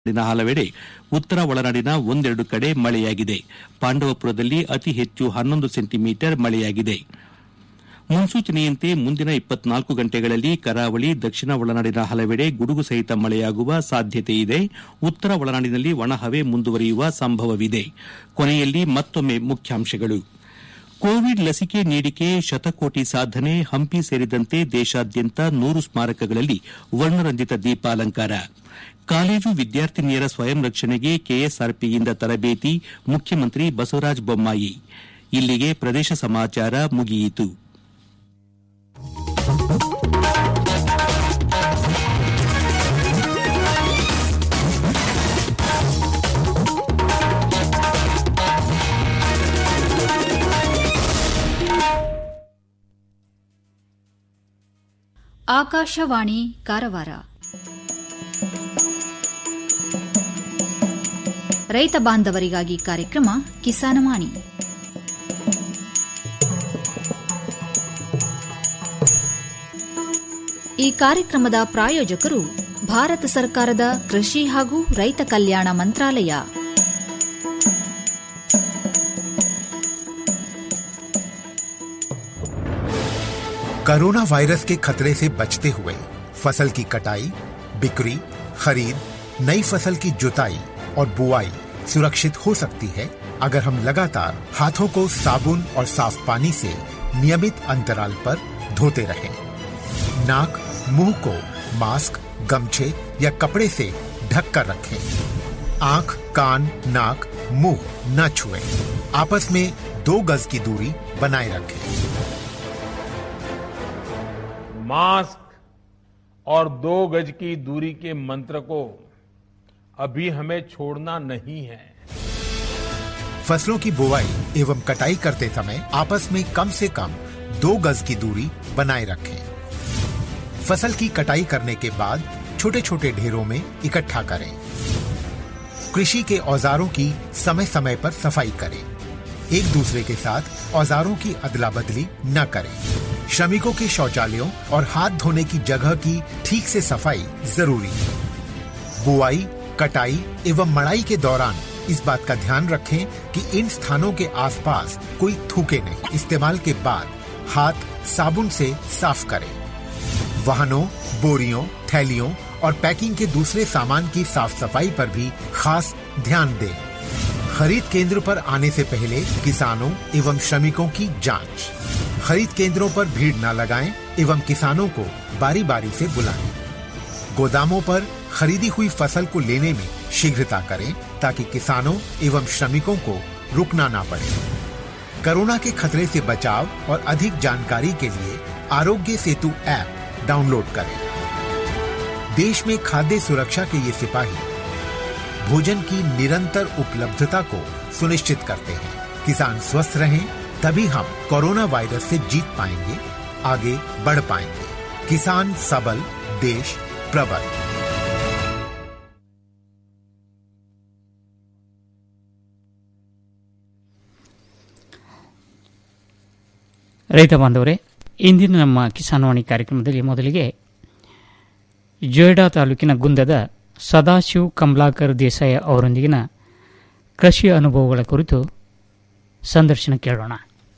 ನಾಡಿನ ಹಲವೆಡೆ ಉತ್ತರ ಒಳನಾಡಿನ ಒಂದೆರಡು ಕಡೆ ಮಳೆಯಾಗಿದೆ ಪಾಂಡವಪುರದಲ್ಲಿ ಅತಿ ಹೆಚ್ಚು ಹನ್ನೊಂದು ಸೆಂಟಿಮೀಟರ್ ಮಳೆಯಾಗಿದೆ ಮುನ್ಸೂಚನೆಯಂತೆ ಮುಂದಿನ ಇಪ್ಪತ್ನಾಲ್ಕು ಗಂಟೆಗಳಲ್ಲಿ ಕರಾವಳಿ ದಕ್ಷಿಣ ಒಳನಾಡಿನ ಹಲವೆಡೆ ಗುಡುಗು ಸಹಿತ ಮಳೆಯಾಗುವ ಸಾಧ್ಯತೆಯಿದೆ ಉತ್ತರ ಒಳನಾಡಿನಲ್ಲಿ ಒಣಹವೆ ಮುಂದುವರಿಯುವ ಸಂಭವವಿದೆ ಕೊನೆಯಲ್ಲಿ ಮತ್ತೊಮ್ಮೆ ಮುಖ್ಯಾಂಶಗಳು ಕೋವಿಡ್ ಲಸಿಕೆ ನೀಡಿಕೆ ಶತಕೋಟಿ ಸಾಧನೆ ಹಂಪಿ ಸೇರಿದಂತೆ ದೇಶಾದ್ಯಂತ ನೂರು ಸ್ಮಾರಕಗಳಲ್ಲಿ ವರ್ಣರಂಜಿತ ದೀಪಾಲಂಕಾರ ಕಾಲೇಜು ವಿದ್ಯಾರ್ಥಿನಿಯರ ಸ್ವಯಂ ರಕ್ಷಣೆಗೆ ಕೆಎಸ್ಆರ್ಪಿಯಿಂದ ತರಬೇತಿ ಮುಖ್ಯಮಂತ್ರಿ ಬಸವರಾಜ ಬೊಮ್ಮಾಯಿ ಇಲ್ಲಿಗೆ ಪ್ರದೇಶ ಸಮಾಚಾರ ಮುಗಿಯಿತು ಆಕಾಶವಾಣಿ ಕಾರವಾರ ರೈತ ಬಾಂಧವರಿಗಾಗಿ ಕಾರ್ಯಕ್ರಮ ಕಿಸಾನವಾಣಿ ಈ ಕಾರ್ಯಕ್ರಮದ ಪ್ರಾಯೋಜಕರು ಭಾರತ ಸರ್ಕಾರದ ಕೃಷಿ ಹಾಗೂ ರೈತ ಕಲ್ಯಾಣ ಮಂತ್ರಾಲಯ कोरोना वायरस के खतरे से बचते हुए फसल की कटाई बिक्री खरीद नई फसल की जुताई और बुआई सुरक्षित हो सकती है अगर हम लगातार हाथों को साबुन और साफ पानी से नियमित अंतराल पर धोते रहें। नाक मुंह को मास्क गमछे या कपड़े से ढक कर रखें आंख कान नाक मुंह न छुएं। आपस में दो गज की दूरी बनाए रखें मास्क और दो गज की दूरी के मंत्र को अभी हमें छोड़ना नहीं है फसलों की बुवाई एवं कटाई करते समय आपस में कम से कम दो गज की दूरी बनाए रखें फसल की कटाई करने के बाद छोटे छोटे ढेरों में इकट्ठा करें कृषि के औजारों की समय समय पर सफाई करें एक दूसरे के साथ औजारों की अदला बदली न करें श्रमिकों के शौचालयों और हाथ धोने की जगह की ठीक से सफाई जरूरी है बुआई कटाई एवं मड़ाई के दौरान इस बात का ध्यान रखें कि इन स्थानों के आसपास कोई थूके नहीं इस्तेमाल के बाद हाथ साबुन से साफ करें वाहनों बोरियों थैलियों और पैकिंग के दूसरे सामान की साफ सफाई पर भी खास ध्यान दें खरीद केंद्र पर आने से पहले किसानों एवं श्रमिकों की जांच खरीद केंद्रों पर भीड़ न लगाएं एवं किसानों को बारी बारी से बुलाएं गोदामों पर खरीदी हुई फसल को लेने में शीघ्रता करें ताकि किसानों एवं श्रमिकों को रुकना ना पड़े कोरोना के खतरे से बचाव और अधिक जानकारी के लिए आरोग्य सेतु ऐप डाउनलोड करें देश में खाद्य सुरक्षा के ये सिपाही भोजन की निरंतर उपलब्धता को सुनिश्चित करते हैं किसान स्वस्थ रहें तभी हम कोरोना वायरस से जीत पाएंगे आगे बढ़ पाएंगे किसान सबल देश प्रबल ರೈತ ಬಾಂಧವರೇ ಇಂದಿನ ನಮ್ಮ ಕಿಸಾನ್ವಾಣಿ ಕಾರ್ಯಕ್ರಮದಲ್ಲಿ ಮೊದಲಿಗೆ ಜೊಯ್ಡಾ ತಾಲೂಕಿನ ಗುಂದದ ಸದಾಶಿವ್ ಕಮಲಾಕರ್ ದೇಸಾಯಿ ಅವರೊಂದಿಗಿನ ಕೃಷಿ ಅನುಭವಗಳ ಕುರಿತು ಸಂದರ್ಶನ ಕೇಳೋಣ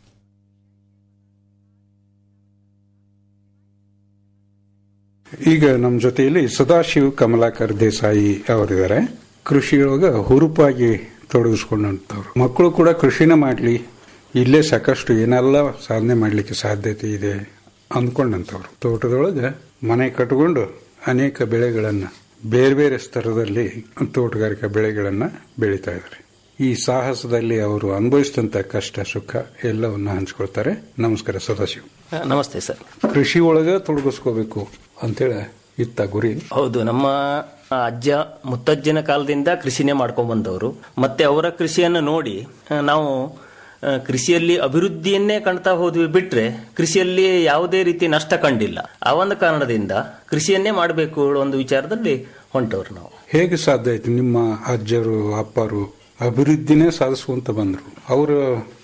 ಈಗ ನಮ್ಮ ಜೊತೆಯಲ್ಲಿ ಸದಾಶಿವ್ ಕಮಲಾಕರ್ ದೇಸಾಯಿ ಅವರಿದ್ದಾರೆ ಕೃಷಿಯೊಳಗ ಹುರುಪಾಗಿ ತೊಡಗಿಸ್ಕೊಂಡಂತವ್ರು ಮಕ್ಕಳು ಕೂಡ ಕೃಷಿನ ಮಾಡಲಿ ಇಲ್ಲೇ ಸಾಕಷ್ಟು ಏನೆಲ್ಲ ಸಾಧನೆ ಮಾಡಲಿಕ್ಕೆ ಸಾಧ್ಯತೆ ಇದೆ ಅಂದ್ಕೊಂಡಂತವ್ರು ತೋಟದೊಳಗೆ ಮನೆ ಕಟ್ಟಿಕೊಂಡು ಅನೇಕ ಬೆಳೆಗಳನ್ನು ಬೇರೆ ಬೇರೆ ಸ್ತರದಲ್ಲಿ ತೋಟಗಾರಿಕಾ ಬೆಳೆಗಳನ್ನು ಬೆಳೀತಾ ಇದ್ದಾರೆ ಈ ಸಾಹಸದಲ್ಲಿ ಅವರು ಅನುಭವಿಸಿದಂತ ಕಷ್ಟ ಸುಖ ಎಲ್ಲವನ್ನ ಹಂಚ್ಕೊಳ್ತಾರೆ ನಮಸ್ಕಾರ ಸದಾಶಿವ್ ನಮಸ್ತೆ ಸರ್ ಕೃಷಿ ಒಳಗ ತೊಡಗಿಸ್ಕೋಬೇಕು ಅಂತೇಳಿ ಇತ್ತ ಗುರಿ ಹೌದು ನಮ್ಮ ಅಜ್ಜ ಮುತ್ತಜ್ಜನ ಕಾಲದಿಂದ ಕೃಷಿನೇ ಮಾಡ್ಕೊಂಡ್ ಬಂದವರು ಮತ್ತೆ ಅವರ ಕೃಷಿಯನ್ನು ನೋಡಿ ಆ, ನಾವು ಆ, ಕೃಷಿಯಲ್ಲಿ ಅಭಿವೃದ್ಧಿಯನ್ನೇ ಕಾಣ್ತಾ ಹೋದ್ವಿ ಬಿಟ್ರೆ ಕೃಷಿಯಲ್ಲಿ ಯಾವುದೇ ರೀತಿ ನಷ್ಟ ಕಂಡಿಲ್ಲ ಆ ಒಂದು ಕಾರಣದಿಂದ ಕೃಷಿಯನ್ನೇ ಮಾಡಬೇಕು ಒಂದು ವಿಚಾರದಲ್ಲಿ ಹೊಂಟವ್ರು ನಾವು ಹೇಗೆ ಸಾಧ್ಯ ಆಯ್ತು ನಿಮ್ಮ ಅಜ್ಜರು ಅಪ್ಪರು ಅಭಿವೃದ್ಧಿನೇ ಸಾಧಿಸುವಂತ ಬಂದ್ರು ಅವರು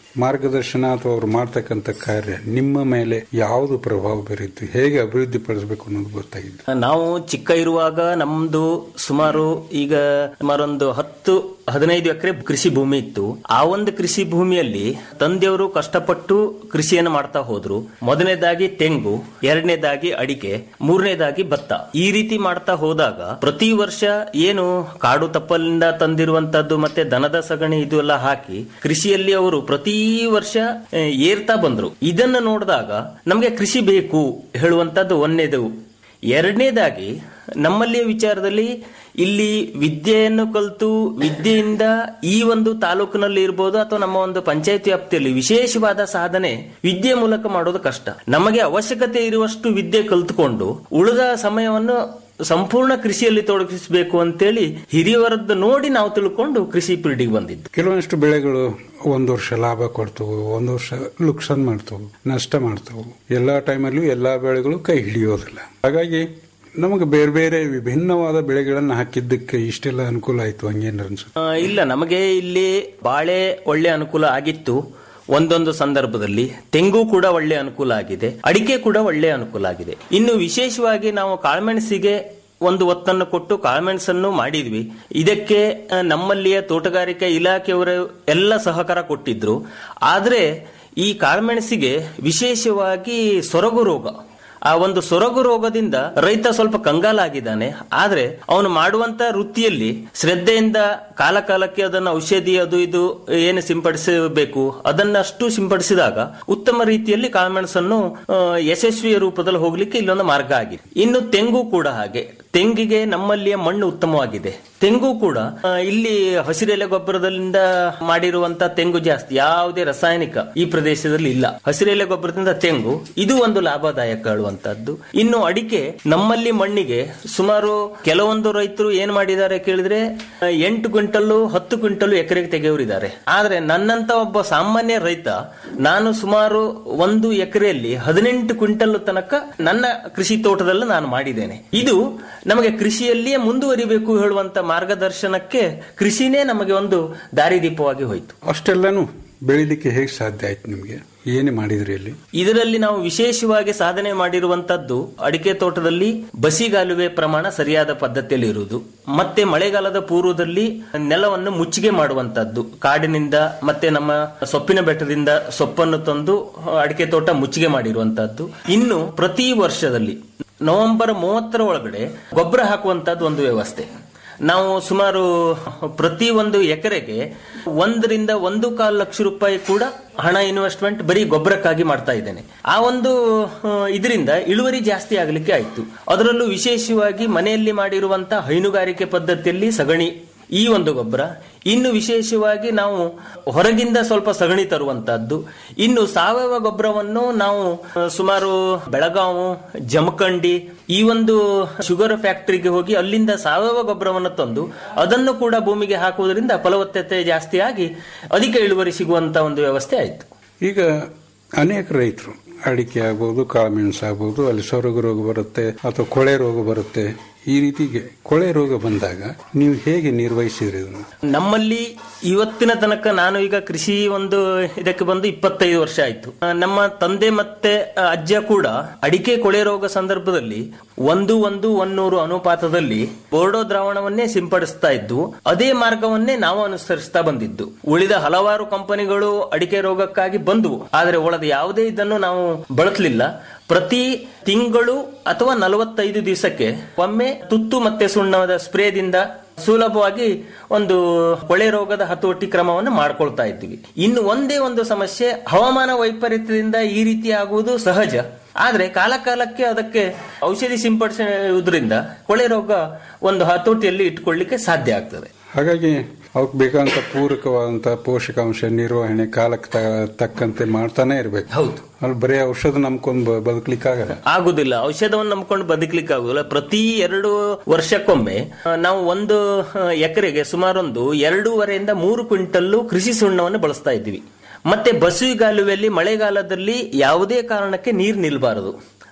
ಮಾರ್ಗದರ್ಶನ ಅಥವಾ ಅವ್ರು ಮಾಡ್ತಕ್ಕಂಥ ಕಾರ್ಯ ನಿಮ್ಮ ಮೇಲೆ ಯಾವುದು ಪ್ರಭಾವ ಬೀರಿತ್ತು ಹೇಗೆ ಅಭಿವೃದ್ಧಿ ಪಡಿಸಬೇಕು ಅನ್ನೋದು ಗೊತ್ತಾಗಿದ್ದು ನಾವು ಚಿಕ್ಕ ಇರುವಾಗ ನಮ್ದು ಸುಮಾರು ಈಗ ಸುಮಾರೊಂದು ಹತ್ತು ಹದಿನೈದು ಎಕರೆ ಕೃಷಿ ಭೂಮಿ ಇತ್ತು ಆ ಒಂದು ಕೃಷಿ ಭೂಮಿಯಲ್ಲಿ ತಂದೆಯವರು ಕಷ್ಟಪಟ್ಟು ಕೃಷಿಯನ್ನು ಮಾಡ್ತಾ ಹೋದ್ರು ಮೊದಲನೇದಾಗಿ ತೆಂಗು ಎರಡನೇದಾಗಿ ಅಡಿಕೆ ಮೂರನೇದಾಗಿ ಭತ್ತ ಈ ರೀತಿ ಮಾಡ್ತಾ ಹೋದಾಗ ಪ್ರತಿ ವರ್ಷ ಏನು ಕಾಡು ತಪ್ಪಲಿಂದ ತಂದಿರುವಂತದ್ದು ಮತ್ತೆ ದನದ ಸಗಣಿ ಇದು ಎಲ್ಲ ಹಾಕಿ ಕೃಷಿಯಲ್ಲಿ ಅವರು ಪ್ರತಿ ವರ್ಷ ಆ, ಏರ್ತಾ ಬಂದ್ರು ಇದನ್ನ ನೋಡಿದಾಗ ನಮಗೆ ಕೃಷಿ ಬೇಕು ಹೇಳುವಂತದ್ದು ಒಂದೇದು ಎರಡನೇದಾಗಿ ನಮ್ಮಲ್ಲಿಯ ವಿಚಾರದಲ್ಲಿ ಇಲ್ಲಿ ವಿದ್ಯೆಯನ್ನು ಕಲಿತು ವಿದ್ಯೆಯಿಂದ ಈ ಒಂದು ತಾಲೂಕಿನಲ್ಲಿ ಇರ್ಬೋದು ಅಥವಾ ನಮ್ಮ ಒಂದು ಪಂಚಾಯತ್ ವ್ಯಾಪ್ತಿಯಲ್ಲಿ ವಿಶೇಷವಾದ ಸಾಧನೆ ವಿದ್ಯೆ ಮೂಲಕ ಮಾಡೋದು ಕಷ್ಟ ನಮಗೆ ಅವಶ್ಯಕತೆ ಇರುವಷ್ಟು ವಿದ್ಯೆ ಕಲಿತುಕೊಂಡು ಉಳಿದ ಸಮಯವನ್ನು ಸಂಪೂರ್ಣ ಕೃಷಿಯಲ್ಲಿ ತೊಡಗಿಸಬೇಕು ಅಂತೇಳಿ ಹಿರಿಯವರದ್ದು ನೋಡಿ ನಾವು ತಿಳ್ಕೊಂಡು ಕೃಷಿ ಪೀಳಿಗೆ ಬಂದಿದ್ದು ಕೆಲವೊಂದಿಷ್ಟು ಬೆಳೆಗಳು ಒಂದು ವರ್ಷ ಲಾಭ ಕೊಡ್ತವು ಒಂದು ವರ್ಷ ಲುಕ್ಸಾನ್ ಮಾಡ್ತವು ನಷ್ಟ ಮಾಡ್ತವು ಎಲ್ಲಾ ಟೈಮಲ್ಲೂ ಎಲ್ಲಾ ಬೆಳೆಗಳು ಕೈ ಹಿಡಿಯೋದಿಲ್ಲ ಹಾಗಾಗಿ ನಮಗೆ ಬೇರೆ ಬೇರೆ ವಿಭಿನ್ನವಾದ ಬೆಳೆಗಳನ್ನು ಹಾಕಿದ್ದಕ್ಕೆ ಇಷ್ಟೆಲ್ಲ ಅನುಕೂಲ ಆಯ್ತು ಹಂಗೇನು ಅನ್ಸುತ್ತೆ ಆ, ಇಲ್ಲ ನಮಗೆ ಇಲ್ಲಿ ಬಾಳೆ ಒಳ್ಳೆ ಅನುಕೂಲ ಆಗಿತ್ತು ಒಂದೊಂದು ಸಂದರ್ಭದಲ್ಲಿ ತೆಂಗು ಕೂಡ ಒಳ್ಳೆ ಅನುಕೂಲ ಆಗಿದೆ ಅಡಿಕೆ ಕೂಡ ಒಳ್ಳೆ ಅನುಕೂಲ ಆಗಿದೆ ಇನ್ನು ವಿಶೇಷವಾಗಿ ನಾವು ಕಾಳುಮೆಣಸಿಗೆ ಒಂದು ಒತ್ತನ್ನು ಕೊಟ್ಟು ಕಾಳುಮೆಣಸನ್ನು ಮಾಡಿದ್ವಿ ಇದಕ್ಕೆ ಆ, ನಮ್ಮಲ್ಲಿಯ ತೋಟಗಾರಿಕಾ ಇಲಾಖೆಯವರು ಎಲ್ಲ ಸಹಕಾರ ಕೊಟ್ಟಿದ್ರು ಆದ್ರೆ ಈ ಕಾಳುಮೆಣಸಿಗೆ ವಿಶೇಷವಾಗಿ ಸೊರಗು ರೋಗ ಆ ಒಂದು ಸೊರಗು ರೋಗದಿಂದ ರೈತ ಸ್ವಲ್ಪ ಕಂಗಾಲಾಗಿದ್ದಾನೆ ಆದ್ರೆ ಅವನು ಮಾಡುವಂತ ವೃತ್ತಿಯಲ್ಲಿ ಶ್ರದ್ಧೆಯಿಂದ ಕಾಲ ಕಾಲಕ್ಕೆ ಅದನ್ನ ಔಷಧಿ ಅದು ಇದು ಏನು ಸಿಂಪಡಿಸಬೇಕು ಅದನ್ನಷ್ಟು ಸಿಂಪಡಿಸಿದಾಗ ಉತ್ತಮ ರೀತಿಯಲ್ಲಿ ಕಾಳುಮೆಣಸನ್ನು ಆ, ಯಶಸ್ವಿಯ ರೂಪದಲ್ಲಿ ಹೋಗ್ಲಿಕ್ಕೆ ಇಲ್ಲೊಂದು ಮಾರ್ಗ ಆಗಿದೆ ಇನ್ನು ತೆಂಗು ಕೂಡ ಹಾಗೆ ತೆಂಗಿಗೆ ನಮ್ಮಲ್ಲಿಯ ಮಣ್ಣು ಉತ್ತಮವಾಗಿದೆ ತೆಂಗು ಕೂಡ ಆ, ಇಲ್ಲಿ ಹಸಿರೆಲೆ ಗೊಬ್ಬರದಿಂದ ಮಾಡಿರುವಂತ ತೆಂಗು ಜಾಸ್ತಿ ಯಾವುದೇ ರಾಸಾಯನಿಕ ಈ ಪ್ರದೇಶದಲ್ಲಿ ಇಲ್ಲ ಹಸಿರೆಲೆ ಗೊಬ್ಬರದಿಂದ ತೆಂಗು ಇದು ಒಂದು ಲಾಭದಾಯಕ ಹೇಳುವಂತದ್ದು ಇನ್ನು ಅಡಿಕೆ ನಮ್ಮಲ್ಲಿ ಮಣ್ಣಿಗೆ ಸುಮಾರು ಕೆಲವೊಂದು ರೈತರು ಏನ್ ಮಾಡಿದ್ದಾರೆ ಕೇಳಿದ್ರೆ ಆ, ಎಂಟು ಕ್ವಿಂಟಲ್ ಹತ್ತು ಕ್ವಿಂಟಲ್ ಎಕರೆಗೆ ತೆಗೆಯವರಿದ್ದಾರೆ ಆದ್ರೆ ನನ್ನಂತ ಒಬ್ಬ ಸಾಮಾನ್ಯ ರೈತ ನಾನು ಸುಮಾರು ಒಂದು ಎಕರೆಯಲ್ಲಿ ಹದಿನೆಂಟು ಕ್ವಿಂಟಲ್ ತನಕ ನನ್ನ ಕೃಷಿ ತೋಟದಲ್ಲಿ ನಾನು ಮಾಡಿದ್ದೇನೆ ಇದು ನಮಗೆ ಕೃಷಿಯಲ್ಲಿಯೇ ಮುಂದುವರಿಬೇಕು ಹೇಳುವಂತ ಮಾರ್ಗದರ್ಶನಕ್ಕೆ ಕೃಷಿನೇ ನಮಗೆ ಒಂದು ದಾರಿದೀಪವಾಗಿ ಹೋಯಿತು ಅಷ್ಟೆಲ್ಲಾನು ಬೆಳಿಲಿಕ್ಕೆ ಹೇಗೆ ಸಾಧ್ಯ ಆಯ್ತು ನಿಮಗೆ ಏನೇ ಮಾಡಿದ್ರಿ ಅಲ್ಲಿ ಇದರಲ್ಲಿ ನಾವು ವಿಶೇಷವಾಗಿ ಸಾಧನೆ ಮಾಡಿರುವಂತದ್ದು ಅಡಿಕೆ ತೋಟದಲ್ಲಿ ಬಸಿಗಾಲುವೆ ಪ್ರಮಾಣ ಸರಿಯಾದ ಪದ್ಧತಿಯಲ್ಲಿ ಇರುವುದು ಮತ್ತೆ ಮಳೆಗಾಲದ ಪೂರ್ವದಲ್ಲಿ ನೆಲವನ್ನು ಮುಚ್ಚಿಗೆ ಮಾಡುವಂತದ್ದು ಕಾಡಿನಿಂದ ಮತ್ತೆ ನಮ್ಮ ಸೊಪ್ಪಿನ ಬೆಟ್ಟದಿಂದ ಸೊಪ್ಪನ್ನು ತಂದು ಅಡಿಕೆ ತೋಟ ಮುಚ್ಚಿಗೆ ಮಾಡಿರುವಂತದ್ದು ಇನ್ನು ಪ್ರತಿ ವರ್ಷದಲ್ಲಿ ನವೆಂಬರ್ ಮೂವತ್ತರ ಒಳಗಡೆ ಗೊಬ್ಬರ ಹಾಕುವಂತದ್ದು ಒಂದು ವ್ಯವಸ್ಥೆ ನಾವು ಸುಮಾರು ಪ್ರತಿ ಒಂದು ಎಕರೆಗೆ ಒಂದರಿಂದ ಒಂದು ಕಾಲು ಲಕ್ಷ ರೂಪಾಯಿ ಕೂಡ ಹಣ ಇನ್ವೆಸ್ಟ್ಮೆಂಟ್ ಬರೀ ಗೊಬ್ಬರಕ್ಕಾಗಿ ಮಾಡ್ತಾ ಇದ್ದೇನೆ ಆ ಒಂದು ಇದರಿಂದ ಇಳುವರಿ ಜಾಸ್ತಿ ಆಗಲಿಕ್ಕೆ ಆಯ್ತು ಅದರಲ್ಲೂ ವಿಶೇಷವಾಗಿ ಮನೆಯಲ್ಲಿ ಮಾಡಿರುವಂತಹ ಹೈನುಗಾರಿಕೆ ಪದ್ಧತಿಯಲ್ಲಿ ಸಗಣಿ ಈ ಒಂದು ಗೊಬ್ಬರ ಇನ್ನು ವಿಶೇಷವಾಗಿ ನಾವು ಹೊರಗಿಂದ ಸ್ವಲ್ಪ ಸಗಣಿ ತರುವಂತಹದ್ದು ಇನ್ನು ಸಾವಯವ ಗೊಬ್ಬರವನ್ನು ನಾವು ಆ, ಸುಮಾರು ಬೆಳಗಾವು ಜಮಖಂಡಿ ಈ ಒಂದು ಶುಗರ್ ಫ್ಯಾಕ್ಟರಿಗೆ ಹೋಗಿ ಅಲ್ಲಿಂದ ಸಾವಯವ ಗೊಬ್ಬರವನ್ನು ತಂದು ಅದನ್ನು ಕೂಡ ಭೂಮಿಗೆ ಹಾಕುವುದರಿಂದ ಫಲವತ್ತತೆ ಜಾಸ್ತಿ ಆಗಿ ಅಧಿಕ ಇಳುವರಿ ಸಿಗುವಂತ ಒಂದು ವ್ಯವಸ್ಥೆ ಆಯಿತು ಈಗ ಅನೇಕ ರೈತರು ಅಡಿಕೆ ಆಗ್ಬೋದು ಕಾಳುಮೆಣಸು ಆಗ್ಬೋದು ಅಲ್ಲಿ ಸೊರಗು ರೋಗ ಬರುತ್ತೆ ಅಥವಾ ಕೊಳೆ ರೋಗ ಬರುತ್ತೆ ಈ ರೀತಿಗೆ ಕೊಳೆ ರೋಗ ಬಂದಾಗ ನೀವು ಹೇಗೆ ನಿರ್ವಹಿಸಿದ್ರಿ ಇದನ್ನು ನಮ್ಮಲ್ಲಿ ಇವತ್ತಿನ ತನಕ ನಾನು ಈಗ ಕೃಷಿ ಒಂದು ಇದಕ್ಕೆ ಬಂದು ಇಪ್ಪತ್ತೈದು ವರ್ಷ ಆಯ್ತು ಆ, ನಮ್ಮ ತಂದೆ ಮತ್ತೆ ಆ, ಅಜ್ಜ ಕೂಡ ಅಡಿಕೆ ಕೊಳೆ ರೋಗ ಸಂದರ್ಭದಲ್ಲಿ ಒಂದು ಒಂದು ಒನ್ನೂರು ಅನುಪಾತದಲ್ಲಿ ಬೋರ್ಡೋ ದ್ರಾವಣವನ್ನೇ ಸಿಂಪಡಿಸ್ತಾ ಇದ್ದು ಅದೇ ಮಾರ್ಗವನ್ನೇ ನಾವು ಅನುಸರಿಸ್ತಾ ಬಂದಿದ್ದು ಉಳಿದ ಹಲವಾರು ಕಂಪನಿಗಳು ಅಡಿಕೆ ರೋಗಕ್ಕಾಗಿ ಬಂದವು ಆದರೆ ಒಳದ ಯಾವುದೇ ಇದನ್ನು ನಾವು ಬಳಸಲಿಲ್ಲ ಪ್ರತಿ ತಿಂಗಳು ಅಥವಾ ನಲವತ್ತೈದು ದಿವಸಕ್ಕೆ ಒಮ್ಮೆ ತುತ್ತು ಮತ್ತೆ ಸುಣ್ಣದ ಸ್ಪ್ರೇದಿಂದ ಸುಲಭವಾಗಿ ಒಂದು ಕೊಳೆ ರೋಗದ ಹತೋಟಿ ಕ್ರಮವನ್ನು ಮಾಡ್ಕೊಳ್ತಾ ಇದ್ದೀವಿ ಇನ್ನು ಒಂದೇ ಒಂದು ಸಮಸ್ಯೆ ಹವಾಮಾನ ವೈಪರೀತ್ಯದಿಂದ ಈ ರೀತಿ ಆಗುವುದು ಸಹಜ ಆದ್ರೆ ಕಾಲ ಕಾಲಕ್ಕೆ ಅದಕ್ಕೆ ಔಷಧಿ ಸಿಂಪಡಿಸುವುದರಿಂದ ಕೊಳೆ ರೋಗ ಒಂದು ಹತೋಟಿಯಲ್ಲಿ ಇಟ್ಕೊಳ್ಳಿಕ್ಕೆ ಸಾಧ್ಯ ಆಗ್ತದೆ ಹಾಗಾಗಿ ಅವಕ್ಕೆ ಬೇಕಾದಂತ ಪೂರಕವಾದಂತ ಪೋಷಕಾಂಶ ನಿರ್ವಹಣೆ ಕಾಲಕ್ಕೆ ತ- ತಕ್ಕಂತೆ ಮಾಡ್ತಾನೆ ಇರ್ಬೇಕು ಹೌದು ಅಲ್ಲಿ ಬರೀ ಔಷಧ ನಂಬ್ಕೊಂಡು ಬದುಕಲಿಕ್ಕಾಗಲ್ಲ ಆಗುದಿಲ್ಲ ಔಷಧವನ್ನು ನಂಬ್ಕೊಂಡು ಬದುಕಲಿಕ್ಕೆ ಆಗುದಿಲ್ಲ ಪ್ರತಿ ಎರಡು ವರ್ಷಕ್ಕೊಮ್ಮೆ ಆ, ನಾವು ಒಂದು ಆ, ಎಕರೆಗೆ ಸುಮಾರೊಂದು ಎರಡೂವರೆಯಿಂದ ಮೂರು ಕ್ವಿಂಟಲ್ಲು ಕೃಷಿ ಸುಣ್ಣವನ್ನು ಬಳಸ್ತಾ ಇದ್ವಿ ಮತ್ತೆ ಬಸುವಿಗಾಲುವೆಯಲ್ಲಿ ಮಳೆಗಾಲದಲ್ಲಿ ಯಾವುದೇ ಕಾರಣಕ್ಕೆ ನೀರು ನಿಲ್ಬಾರದು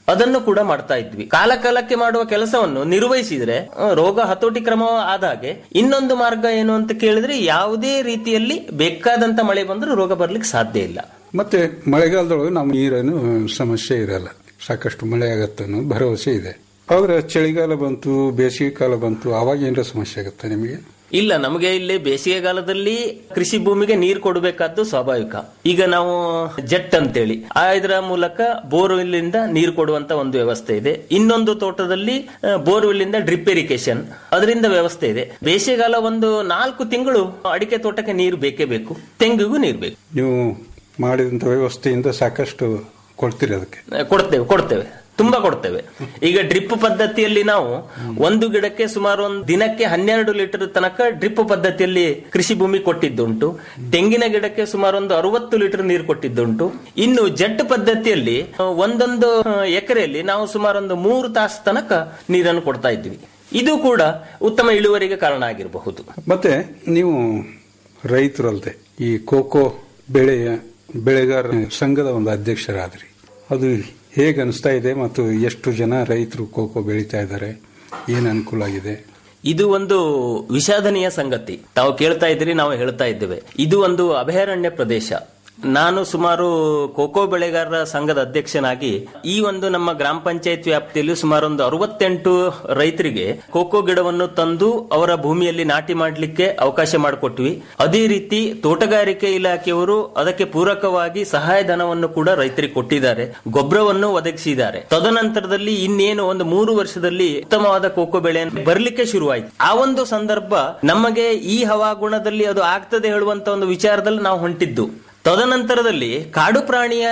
ಅದನ್ನು ಕೂಡ ಮಾಡ್ತಾ ಇದ್ವಿ ಕಾಲ ಕಾಲಕ್ಕೆ ಮಾಡುವ ಕೆಲಸವನ್ನು ನಿರ್ವಹಿಸಿದ್ರೆ ಆ, ರೋಗ ಹತೋಟಿ ಕ್ರಮ ಆದ ಹಾಗೆ ಇನ್ನೊಂದು ಮಾರ್ಗ ಏನು ಅಂತ ಕೇಳಿದ್ರೆ ಯಾವುದೇ ರೀತಿಯಲ್ಲಿ ಬೇಕಾದಂತ ಮಳೆ ಬಂದರೂ ರೋಗ ಬರ್ಲಿಕ್ಕೆ ಸಾಧ್ಯ ಇಲ್ಲ ಮತ್ತೆ ಮಳೆಗಾಲದೊಳಗೆ ನಮ್ಮ ನೀರೇನು ಸಮಸ್ಯೆ ಇರಲ್ಲ ಸಾಕಷ್ಟು ಮಳೆ ಆಗತ್ತೆ ಅನ್ನೋ ಭರವಸೆ ಇದೆ ಆದ್ರೆ ಚಳಿಗಾಲ ಬಂತು ಬೇಸಿಗೆ ಕಾಲ ಬಂತು ಅವಾಗ ಏನಾರ ಸಮಸ್ಯೆ ಆಗುತ್ತೆ ನಿಮಗೆ ಇಲ್ಲ ನಮಗೆ ಇಲ್ಲಿ ಬೇಸಿಗೆಗಾಲದಲ್ಲಿ ಕೃಷಿ ಭೂಮಿಗೆ ನೀರು ಕೊಡಬೇಕಾದ್ದು ಸ್ವಾಭಾವಿಕ ಈಗ ನಾವು ಜೆಟ್ ಅಂತೇಳಿ ಆ ಇದರ ಮೂಲಕ ಬೋರ್ವೆಲ್ ಇಂದ ನೀರು ಕೊಡುವಂತ ಒಂದು ವ್ಯವಸ್ಥೆ ಇದೆ ಇನ್ನೊಂದು ತೋಟದಲ್ಲಿ ಬೋರ್ವೆಲ್ ಇಂದ ಡ್ರಿಪ್ ಇರಿಗೇಷನ್ ಅದರಿಂದ ವ್ಯವಸ್ಥೆ ಇದೆ ಬೇಸಿಗೆಗಾಲ ಒಂದು ನಾಲ್ಕು ತಿಂಗಳು ಅಡಿಕೆ ತೋಟಕ್ಕೆ ನೀರು ಬೇಕೇ ಬೇಕು ತೆಂಗಿಗೂ ನೀರು ಬೇಕು ನೀವು ಮಾಡಿದಂಥ ವ್ಯವಸ್ಥೆಯಿಂದ ಸಾಕಷ್ಟು ಕೊಡ್ತೀರಿ ಅದಕ್ಕೆ ಕೊಡ್ತೇವೆ ಕೊಡ್ತೇವೆ ತುಂಬಾ ಕೊಡ್ತೇವೆ ಈಗ ಡ್ರಿಪ್ ಪದ್ಧತಿಯಲ್ಲಿ ನಾವು ಒಂದು ಗಿಡಕ್ಕೆ ಸುಮಾರು ಒಂದು ದಿನಕ್ಕೆ ಹನ್ನೆರಡು ಲೀಟರ್ ತನಕ ಡ್ರಿಪ್ ಪದ್ಧತಿಯಲ್ಲಿ ಕೃಷಿ ಭೂಮಿ ಕೊಟ್ಟಿದ್ದುಂಟು ತೆಂಗಿನ ಗಿಡಕ್ಕೆ ಸುಮಾರು ಒಂದು ಅರವತ್ತು ಲೀಟರ್ ನೀರು ಕೊಟ್ಟಿದ್ದುಂಟು ಇನ್ನು ಜೆಟ್ ಪದ್ಧತಿಯಲ್ಲಿ ಆ, ಒಂದೊಂದು ಆ, ಎಕರೆಯಲ್ಲಿ ನಾವು ಸುಮಾರು ಒಂದು ಮೂರು ತಾಸು ತನಕ ನೀರನ್ನು ಕೊಡ್ತಾ ಇದ್ವಿ ಇದು ಕೂಡ ಉತ್ತಮ ಇಳುವರಿಗೆ ಕಾರಣ ಆಗಿರಬಹುದು ಮತ್ತೆ ನೀವು ರೈತರಲ್ಲದೆ ಈ ಕೋಕೋ ಬೆಳೆಯ ಬೆಳೆಗಾರ ಸಂಘದ ಒಂದು ಅಧ್ಯಕ್ಷರಾದ್ರಿ ಅದು ಹೇಗೆ ಅನಿಸ್ತಾ ಇದೆ ಮತ್ತು ಎಷ್ಟು ಜನ ರೈತರು ಕೋಕೋ ಬೆಳೀತಾ ಇದ್ದಾರೆ ಏನು ಅನುಕೂಲ ಆಗಿದೆ ಇದು ಒಂದು ವಿಷಾದನೀಯ ಸಂಗತಿ ತಾವು ಕೇಳ್ತಾ ಇದ್ದೀರಿ ನಾವು ಹೇಳ್ತಾ ಇದ್ದೇವೆ ಇದು ಒಂದು ಅಭಯಾರಣ್ಯ ಪ್ರದೇಶ ನಾನು ಸುಮಾರು ಕೋಕೋ ಬೆಳೆಗಾರರ ಸಂಘದ ಅಧ್ಯಕ್ಷನಾಗಿ ಈ ಒಂದು ನಮ್ಮ ಗ್ರಾಮ ಪಂಚಾಯತ್ ವ್ಯಾಪ್ತಿಯಲ್ಲಿ ಸುಮಾರು ಒಂದು ಅರವತ್ತೆಂಟು ರೈತರಿಗೆ ಕೋಕೋ ಗಿಡವನ್ನು ತಂದು ಅವರ ಭೂಮಿಯಲ್ಲಿ ನಾಟಿ ಮಾಡಲಿಕ್ಕೆ ಅವಕಾಶ ಮಾಡಿಕೊಟ್ವಿ ಅದೇ ರೀತಿ ತೋಟಗಾರಿಕೆ ಇಲಾಖೆಯವರು ಅದಕ್ಕೆ ಪೂರಕವಾಗಿ ಸಹಾಯಧನವನ್ನು ಕೂಡ ರೈತರಿಗೆ ಕೊಟ್ಟಿದ್ದಾರೆ ಗೊಬ್ಬರವನ್ನು ಒದಗಿಸಿದ್ದಾರೆ ತದನಂತರದಲ್ಲಿ ಇನ್ನೇನು ಒಂದು ಮೂರು ವರ್ಷದಲ್ಲಿ ಉತ್ತಮವಾದ ಕೋಕೋ ಬೆಳೆ ಬರಲಿಕ್ಕೆ ಶುರುವಾಯಿತು ಆ ಒಂದು ಸಂದರ್ಭ ನಮಗೆ ಈ ಹವಾಗುಣದಲ್ಲಿ ಅದು ಆಗ್ತದೆ ಹೇಳುವಂತ ಒಂದು ವಿಚಾರದಲ್ಲಿ ನಾವು ಹೊಂಟಿದ್ದು ತದನಂತರದಲ್ಲಿ ಕಾಡು ಪ್ರಾಣಿಯ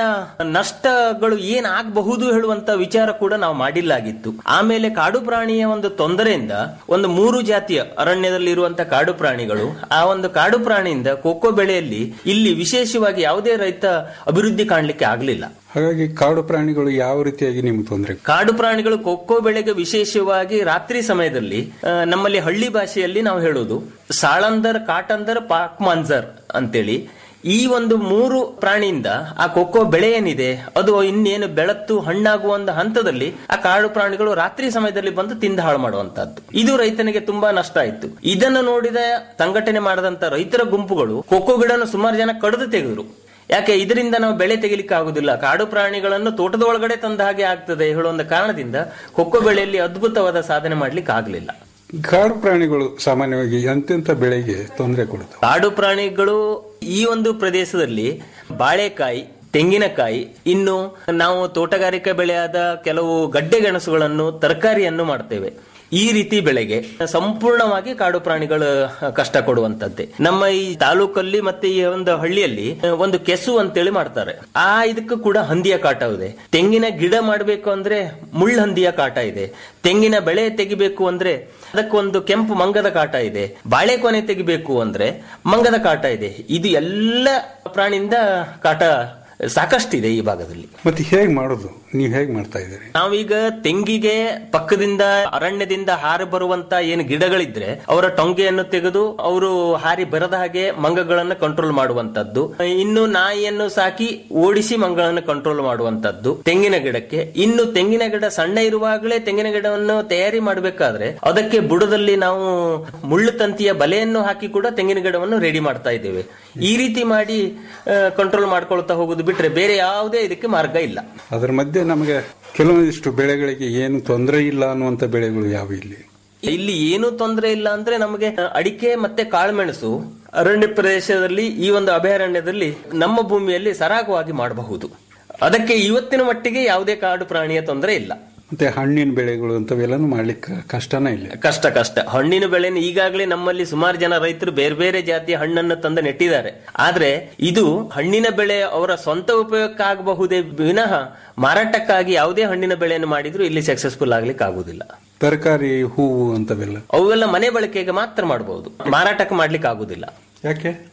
ನಷ್ಟಗಳು ಏನಾಗಬಹುದು ಹೇಳುವಂತ ವಿಚಾರ ಕೂಡ ನಾವು ಮಾಡಿಲ್ಲಾಗಿತ್ತು ಆಮೇಲೆ ಕಾಡು ಪ್ರಾಣಿಯ ಒಂದು ತೊಂದರೆಯಿಂದ ಒಂದು ಮೂರು ಜಾತಿಯ ಅರಣ್ಯದಲ್ಲಿ ಇರುವಂತಹ ಕಾಡು ಪ್ರಾಣಿಗಳು ಆ ಒಂದು ಕಾಡು ಪ್ರಾಣಿಯಿಂದ ಕೋಕೋ ಬೆಳೆಯಲ್ಲಿ ಇಲ್ಲಿ ವಿಶೇಷವಾಗಿ ಯಾವುದೇ ರೈತ ಅಭಿವೃದ್ಧಿ ಕಾಣಲಿಕ್ಕೆ ಆಗಲಿಲ್ಲ ಹಾಗಾಗಿ ಕಾಡು ಪ್ರಾಣಿಗಳು ಯಾವ ರೀತಿಯಾಗಿ ನಿಮ್ಗೆ ತೊಂದರೆ ಕಾಡು ಪ್ರಾಣಿಗಳು ಕೊಕ್ಕೋ ಬೆಳೆಗೆ ವಿಶೇಷವಾಗಿ ರಾತ್ರಿ ಸಮಯದಲ್ಲಿ ಆ, ನಮ್ಮಲ್ಲಿ ಹಳ್ಳಿ ಭಾಷೆಯಲ್ಲಿ ನಾವು ಹೇಳೋದು ಸಾಳಂದರ್ ಕಾಟಂದರ್ ಪಾಕ್ ಮಾಂಜರ್ ಅಂತೇಳಿ ಈ ಒಂದು ಮೂರು ಪ್ರಾಣಿಯಿಂದ ಆ ಕೊಕ್ಕೋ ಬೆಳೆ ಏನಿದೆ ಅದು ಇನ್ನೇನು ಬೆಳತ್ತು ಹಣ್ಣಾಗುವ ಒಂದು ಹಂತದಲ್ಲಿ ಆ ಕಾಡು ಪ್ರಾಣಿಗಳು ರಾತ್ರಿ ಸಮಯದಲ್ಲಿ ಬಂದು ತಿಂದು ಹಾಳು ಮಾಡುವಂತಹದ್ದು ಇದು ರೈತನಿಗೆ ತುಂಬಾ ನಷ್ಟ ಆಯ್ತು ಇದನ್ನು ನೋಡಿದ ಸಂಘಟನೆ ಮಾಡದಂತ ರೈತರ ಗುಂಪುಗಳು ಕೊಕ್ಕೋ ಗಿಡನ ಸುಮಾರು ಜನ ಕಡಿದು ತೆಗೆದ್ರು ಯಾಕೆ ಇದರಿಂದ ನಾವು ಬೆಳೆ ತೆಗಿಲಿಕ್ಕೆ ಆಗುದಿಲ್ಲ ಕಾಡು ಪ್ರಾಣಿಗಳನ್ನು ತೋಟದ ಒಳಗಡೆ ತಂದ ಹಾಗೆ ಆಗ್ತದೆ ಹೇಳುವ ಕಾರಣದಿಂದ ಕೊಕ್ಕೋ ಬೆಳೆಯಲ್ಲಿ ಅದ್ಭುತವಾದ ಸಾಧನೆ ಮಾಡ್ಲಿಕ್ಕೆ ಆಗ್ಲಿಲ್ಲ ಕಾಡು ಪ್ರಾಣಿಗಳು ಸಾಮಾನ್ಯವಾಗಿ ಎಂತೆಂಥ ಬೆಳೆಗೆ ತೊಂದರೆ ಕೊಡ್ತವೆ ಕಾಡು ಪ್ರಾಣಿಗಳು ಈ ಒಂದು ಪ್ರದೇಶದಲ್ಲಿ ಬಾಳೆಕಾಯಿ ತೆಂಗಿನಕಾಯಿ ಇನ್ನು ನಾವು ತೋಟಗಾರಿಕಾ ಬೆಳೆಯಾದ ಕೆಲವು ಗಡ್ಡೆ ಗೆಣಸುಗಳನ್ನು ತರಕಾರಿಯನ್ನು ಮಾಡ್ತೇವೆ ಈ ರೀತಿ ಬೆಳೆಗೆ ಸಂಪೂರ್ಣವಾಗಿ ಕಾಡು ಪ್ರಾಣಿಗಳು ಕಷ್ಟ ಕೊಡುವಂತದ್ದೇ ನಮ್ಮ ಈ ತಾಲೂಕಲ್ಲಿ ಮತ್ತೆ ಈ ಒಂದು ಹಳ್ಳಿಯಲ್ಲಿ ಒಂದು ಕೆಸು ಅಂತೇಳಿ ಮಾಡ್ತಾರೆ ಆ ಇದಕ್ಕೂ ಕೂಡ ಹಂದಿಯ ಕಾಟವಿದೆ ತೆಂಗಿನ ಗಿಡ ಮಾಡಬೇಕು ಅಂದ್ರೆ ಮುಳ್ಳಹಂದಿಯ ಕಾಟ ಇದೆ ತೆಂಗಿನ ಬೆಳೆ ತೆಗಿಬೇಕು ಅಂದ್ರೆ ಅದಕ್ಕೊಂದು ಕೆಂಪು ಮಂಗದ ಕಾಟ ಇದೆ ಬಾಳೆಕೊನೆ ತೆಗಿಬೇಕು ಅಂದ್ರೆ ಮಂಗದ ಕಾಟ ಇದೆ ಇದು ಎಲ್ಲ ಪ್ರಾಣಿಯಿಂದ ಕಾಟ ಸಾಕಷ್ಟಿದೆ ಈ ಭಾಗದಲ್ಲಿ ಮತ್ತೆ ಹೇಗೆ ಮಾಡೋದು ನೀವು ಹೇಗೆ ಮಾಡ್ತಾ ಇದ್ದೀರಿ ನಾವೀಗ ತೆಂಗಿಗೆ ಪಕ್ಕದಿಂದ ಅರಣ್ಯದಿಂದ ಹಾರಿ ಬರುವಂತ ಏನು ಗಿಡಗಳಿದ್ರೆ ಅವರ ಟೊಂಗೆಯನ್ನು ತೆಗೆದು ಅವರು ಹಾರಿ ಬರದ ಹಾಗೆ ಮಂಗಗಳನ್ನು ಕಂಟ್ರೋಲ್ ಮಾಡುವಂತದ್ದು ಇನ್ನು ನಾಯಿಯನ್ನು ಸಾಕಿ ಓಡಿಸಿ ಮಂಗಗಳನ್ನು ಕಂಟ್ರೋಲ್ ಮಾಡುವಂತದ್ದು ತೆಂಗಿನ ಗಿಡಕ್ಕೆ ಇನ್ನು ತೆಂಗಿನ ಗಿಡ ಸಣ್ಣ ಇರುವಾಗಲೇ ತೆಂಗಿನ ಗಿಡವನ್ನು ತಯಾರಿ ಮಾಡಬೇಕಾದ್ರೆ ಅದಕ್ಕೆ ಬುಡದಲ್ಲಿ ನಾವು ಮುಳ್ಳು ತಂತಿಯ ಬಲೆಯನ್ನು ಹಾಕಿ ಕೂಡ ತೆಂಗಿನ ಗಿಡವನ್ನು ರೆಡಿ ಮಾಡ್ತಾ ಇದ್ದೇವೆ ಈ ರೀತಿ ಮಾಡಿ ಕಂಟ್ರೋಲ್ ಮಾಡ್ಕೊಳ್ತಾ ಹೋಗುದು ಬಿಟ್ರೆ ಬೇರೆ ಯಾವುದೇ ಇದಕ್ಕೆ ಮಾರ್ಗ ಇಲ್ಲ ಅದರ ಮಧ್ಯೆ ನಮಗೆ ಕೆಲವೊಂದಿಷ್ಟು ಬೆಳೆಗಳಿಗೆ ಏನು ತೊಂದರೆ ಇಲ್ಲ ಅನ್ನುವಂಥ ಬೆಳೆಗಳು ಯಾವ ಇಲ್ಲಿ ಇಲ್ಲಿ ಏನು ತೊಂದರೆ ಇಲ್ಲ ಅಂದ್ರೆ ನಮಗೆ ಅಡಿಕೆ ಮತ್ತೆ ಕಾಳುಮೆಣಸು ಅರಣ್ಯ ಪ್ರದೇಶದಲ್ಲಿ ಈ ಒಂದು ಅಭಯಾರಣ್ಯದಲ್ಲಿ ನಮ್ಮ ಭೂಮಿಯಲ್ಲಿ ಸರಾಗವಾಗಿ ಮಾಡಬಹುದು ಅದಕ್ಕೆ ಇವತ್ತಿನ ಮಟ್ಟಿಗೆ ಯಾವುದೇ ಕಾಡು ಪ್ರಾಣಿಯ ತೊಂದರೆ ಇಲ್ಲ ಮತ್ತೆ ಹಣ್ಣಿನ ಬೆಳೆಗಳು ಅಂತವೆಲ್ಲನೂ ಮಾಡ್ಲಿಕ್ಕೆ ಕಷ್ಟನೇ ಇಲ್ಲ ಕಷ್ಟ ಕಷ್ಟ ಹಣ್ಣಿನ ಬೆಳೆನ ಈಗಾಗಲೇ ನಮ್ಮಲ್ಲಿ ಸುಮಾರು ಜನ ರೈತರು ಬೇರೆ ಬೇರೆ ಜಾತಿಯ ಹಣ್ಣನ್ನು ತಂದು ನೆಟ್ಟಿದ್ದಾರೆ ಆದ್ರೆ ಇದು ಹಣ್ಣಿನ ಬೆಳೆ ಅವರ ಸ್ವಂತ ಉಪಯೋಗಕ್ಕಾಗಬಹುದೇ ವಿನಃ ಮಾರಾಟಕ್ಕಾಗಿ ಯಾವುದೇ ಹಣ್ಣಿನ ಬೆಳೆಯನ್ನು ಮಾಡಿದ್ರು ಇಲ್ಲಿ ಸಕ್ಸಸ್ಫುಲ್ ಆಗ್ಲಿಕ್ಕೆ ಆಗುದಿಲ್ಲ ತರಕಾರಿ ಹೂವು ಅಂತವೆಲ್ಲ ಅವೆಲ್ಲ ಮನೆ ಬಳಕೆಗೆ ಮಾತ್ರ ಮಾಡಬಹುದು ಮಾರಾಟಕ್ಕೆ ಮಾಡ್ಲಿಕ್ಕೆ ಆಗುದಿಲ್ಲ ಯಾಕೆ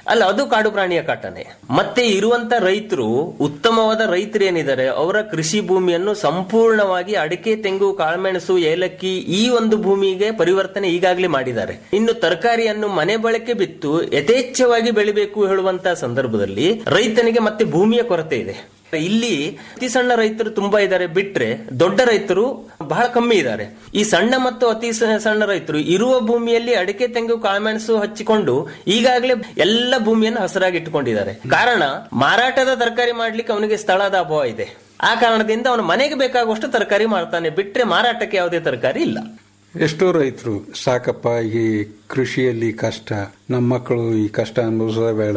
ಅಲ್ಲ ಅದು ಕಾಡು ಪ್ರಾಣಿಯ ಕಾಟನೆ ಮತ್ತೆ ಇರುವಂತ ರೈತರು ಉತ್ತಮವಾದ ರೈತರು ಏನಿದ್ದಾರೆ ಅವರ ಕೃಷಿ ಭೂಮಿಯನ್ನು ಸಂಪೂರ್ಣವಾಗಿ ಅಡಿಕೆ ತೆಂಗು ಕಾಳುಮೆಣಸು ಏಲಕ್ಕಿ ಈ ಒಂದು ಭೂಮಿಗೆ ಪರಿವರ್ತನೆ ಈಗಾಗಲೇ ಮಾಡಿದ್ದಾರೆ ಇನ್ನು ತರಕಾರಿಯನ್ನು ಮನೆ ಬಳಕೆ ಬಿತ್ತು ಯಥೇಚ್ಛವಾಗಿ ಬೆಳಿಬೇಕು ಹೇಳುವಂತ ಸಂದರ್ಭದಲ್ಲಿ ರೈತನಿಗೆ ಮತ್ತೆ ಭೂಮಿಯ ಕೊರತೆ ಇದೆ ಇಲ್ಲಿ ಅತಿ ಸಣ್ಣ ರೈತರು ತುಂಬಾ ಇದ್ದಾರೆ ಬಿಟ್ರೆ ದೊಡ್ಡ ರೈತರು ಬಹಳ ಕಮ್ಮಿ ಇದ್ದಾರೆ ಈ ಸಣ್ಣ ಮತ್ತು ಅತಿ ಸ- ಸಣ್ಣ ರೈತರು ಇರುವ ಭೂಮಿಯಲ್ಲಿ ಅಡಿಕೆ ತೆಂಗು ಕಾಳುಮೆಣಸು ಹಚ್ಚಿಕೊಂಡು ಈಗಾಗಲೇ ಎಲ್ಲ ಭೂಮಿಯನ್ನು ಹಸರಾಗಿ ಇಟ್ಟುಕೊಂಡಿದ್ದಾರೆ ಕಾರಣ ಮಾರಾಟದ ತರಕಾರಿ ಮಾಡ್ಲಿಕ್ಕೆ ಅವನಿಗೆ ಸ್ಥಳದ ಅಭಾವ ಇದೆ ಆ ಕಾರಣದಿಂದ ಅವನ ಮನೆಗೆ ಬೇಕಾಗುವಷ್ಟು ತರಕಾರಿ ಮಾಡ್ತಾನೆ ಬಿಟ್ರೆ ಮಾರಾಟಕ್ಕೆ ಯಾವುದೇ ತರಕಾರಿ ಇಲ್ಲ ಎಷ್ಟೋ ರೈತರು ಸಾಕಪ್ಪ ಈ ಕೃಷಿಯಲ್ಲಿ ಕಷ್ಟ ನಮ್ಮ ಮಕ್ಕಳು ಈ ಕಷ್ಟ ಅನುಭವಿಸೋದೇ ಬೇಡ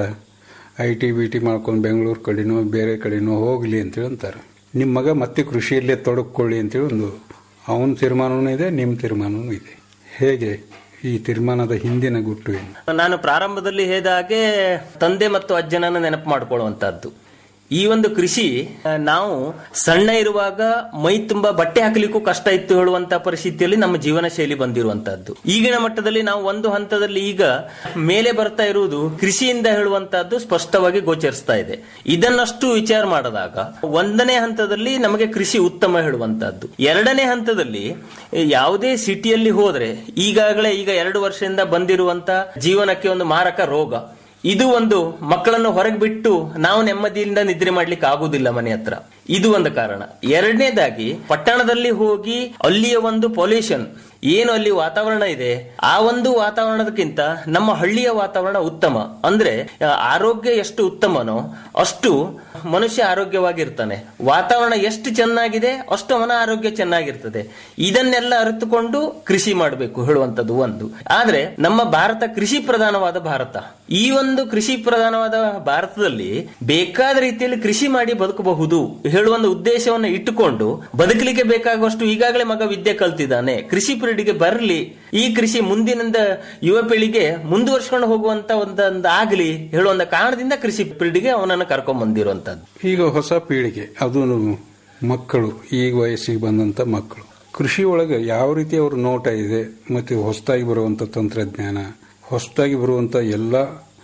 ಐ ಟಿ ಬಿ ಟಿ ಮಾಡ್ಕೊಂಡು ಬೆಂಗಳೂರು ಕಡೆನೋ ಬೇರೆ ಕಡೆನೋ ಹೋಗ್ಲಿ ಅಂತೇಳಿ ಅಂತಾರೆ ನಿಮ್ಮ ಮಗ ಮತ್ತೆ ಕೃಷಿಯಲ್ಲೇ ತೊಡಗಿಕೊಳ್ಳಿ ಅಂತೇಳಿ ಒಂದು ಅವನ ತೀರ್ಮಾನವೂ ಇದೆ ನಿಮ್ಮ ತೀರ್ಮಾನವೂ ಇದೆ ಹೇಗೆ ಈ ತೀರ್ಮಾನದ ಹಿಂದಿನ ಗುಟ್ಟು ಏನು ನಾನು ಪ್ರಾರಂಭದಲ್ಲಿ ಹೇಳಿದ ಹಾಗೆ ತಂದೆ ಮತ್ತು ಅಜ್ಜನನ್ನು ನೆನಪು ಮಾಡ್ಕೊಳ್ಳುವಂತಹದ್ದು ಈ ಒಂದು ಕೃಷಿ ಆ, ನಾವು ಸಣ್ಣ ಇರುವಾಗ ಮೈ ತುಂಬಾ ಬಟ್ಟೆ ಹಾಕಲಿಕ್ಕೂ ಕಷ್ಟ ಇತ್ತು ಹೇಳುವಂತ ಪರಿಸ್ಥಿತಿಯಲ್ಲಿ ನಮ್ಮ ಜೀವನ ಶೈಲಿ ಬಂದಿರುವಂತಹದ್ದು ಈಗಿನ ಮಟ್ಟದಲ್ಲಿ ನಾವು ಒಂದು ಹಂತದಲ್ಲಿ ಈಗ ಮೇಲೆ ಬರ್ತಾ ಇರುವುದು ಕೃಷಿಯಿಂದ ಹೇಳುವಂತಹದ್ದು ಸ್ಪಷ್ಟವಾಗಿ ಗೋಚರಿಸ್ತಾ ಇದೆ ಇದನ್ನಷ್ಟು ವಿಚಾರ ಮಾಡಿದಾಗ ಒಂದನೇ ಹಂತದಲ್ಲಿ ನಮಗೆ ಕೃಷಿ ಉತ್ತಮ ಹೇಳುವಂತಹದ್ದು ಎರಡನೇ ಹಂತದಲ್ಲಿ ಯಾವುದೇ ಸಿಟಿಯಲ್ಲಿ ಹೋದ್ರೆ ಈಗಾಗಲೇ ಈಗ ಎರಡು ವರ್ಷದಿಂದ ಬಂದಿರುವಂತ ಜೀವನಕ್ಕೆ ಒಂದು ಮಾರಕ ರೋಗ ಇದು ಒಂದು ಮಕ್ಕಳನ್ನು ಹೊರಗೆ ಬಿಟ್ಟು ನಾವು ನೆಮ್ಮದಿಯಿಂದ ನಿದ್ರೆ ಮಾಡ್ಲಿಕ್ಕೆ ಆಗುದಿಲ್ಲ ಮನೆ ಹತ್ರ ಇದು ಒಂದು ಕಾರಣ ಎರಡನೇದಾಗಿ ಪಟ್ಟಣದಲ್ಲಿ ಹೋಗಿ ಅಲ್ಲಿಯ ಒಂದು ಪೊಲ್ಯೂಷನ್ ಏನು ಅಲ್ಲಿ ವಾತಾವರಣ ಇದೆ ಆ ಒಂದು ವಾತಾವರಣದಕ್ಕಿಂತ ನಮ್ಮ ಹಳ್ಳಿಯ ವಾತಾವರಣ ಉತ್ತಮ ಅಂದ್ರೆ ಆ, ಆರೋಗ್ಯ ಎಷ್ಟು ಉತ್ತಮನೋ ಅಷ್ಟು ಮನುಷ್ಯ ಆರೋಗ್ಯವಾಗಿರ್ತಾನೆ ವಾತಾವರಣ ಎಷ್ಟು ಚೆನ್ನಾಗಿದೆ ಅಷ್ಟು ಅವನ ಆರೋಗ್ಯ ಚೆನ್ನಾಗಿರ್ತದೆ ಇದನ್ನೆಲ್ಲ ಅರಿತುಕೊಂಡು ಕೃಷಿ ಮಾಡಬೇಕು ಹೇಳುವಂತದ್ದು ಒಂದು ಆದ್ರೆ ನಮ್ಮ ಭಾರತ ಕೃಷಿ ಪ್ರಧಾನವಾದ ಭಾರತ ಈ ಒಂದು ಕೃಷಿ ಪ್ರಧಾನವಾದ ಭಾರತದಲ್ಲಿ ಬೇಕಾದ ರೀತಿಯಲ್ಲಿ ಕೃಷಿ ಮಾಡಿ ಬದುಕಬಹುದು ಹೇಳುವ ಒಂದು ಉದ್ದೇಶವನ್ನು ಇಟ್ಟುಕೊಂಡು ಬದುಕಲಿಕ್ಕೆ ಬೇಕಾಗುವಷ್ಟು ಈಗಾಗಲೇ ಮಗ ವಿದ್ಯೆ ಕಲ್ತಿದ್ದಾನೆ ಕೃಷಿ ಪೀಳಿಗೆ ಬರಲಿ ಈ ಕೃಷಿ ಮುಂದಿನಿಂದ ಯುವ ಪೀಳಿಗೆ ಮುಂದುವರ್ಸ್ಕೊಂಡು ಹೋಗುವಂತ ಒಂದೊಂದು ಆಗಲಿ ಹೇಳುವಂತ ಕಾರಣದಿಂದ ಕೃಷಿ ಪೀಳಿಗೆ ಅವನನ್ನು ಕರ್ಕೊಂಡ್ ಬಂದಿರುವಂತದ್ದು ಈಗ ಹೊಸ ಪೀಳಿಗೆ ಅದು ಮಕ್ಕಳು ಈಗ ವಯಸ್ಸಿಗೆ ಬಂದಂತ ಮಕ್ಕಳು ಕೃಷಿ ಒಳಗೆ ಯಾವ ರೀತಿ ಅವ್ರ ನೋಟ ಇದೆ ಮತ್ತೆ ಹೊಸದಾಗಿ ಬರುವಂತ ತಂತ್ರಜ್ಞಾನ ಹೊಸದಾಗಿ ಬರುವಂತ ಎಲ್ಲ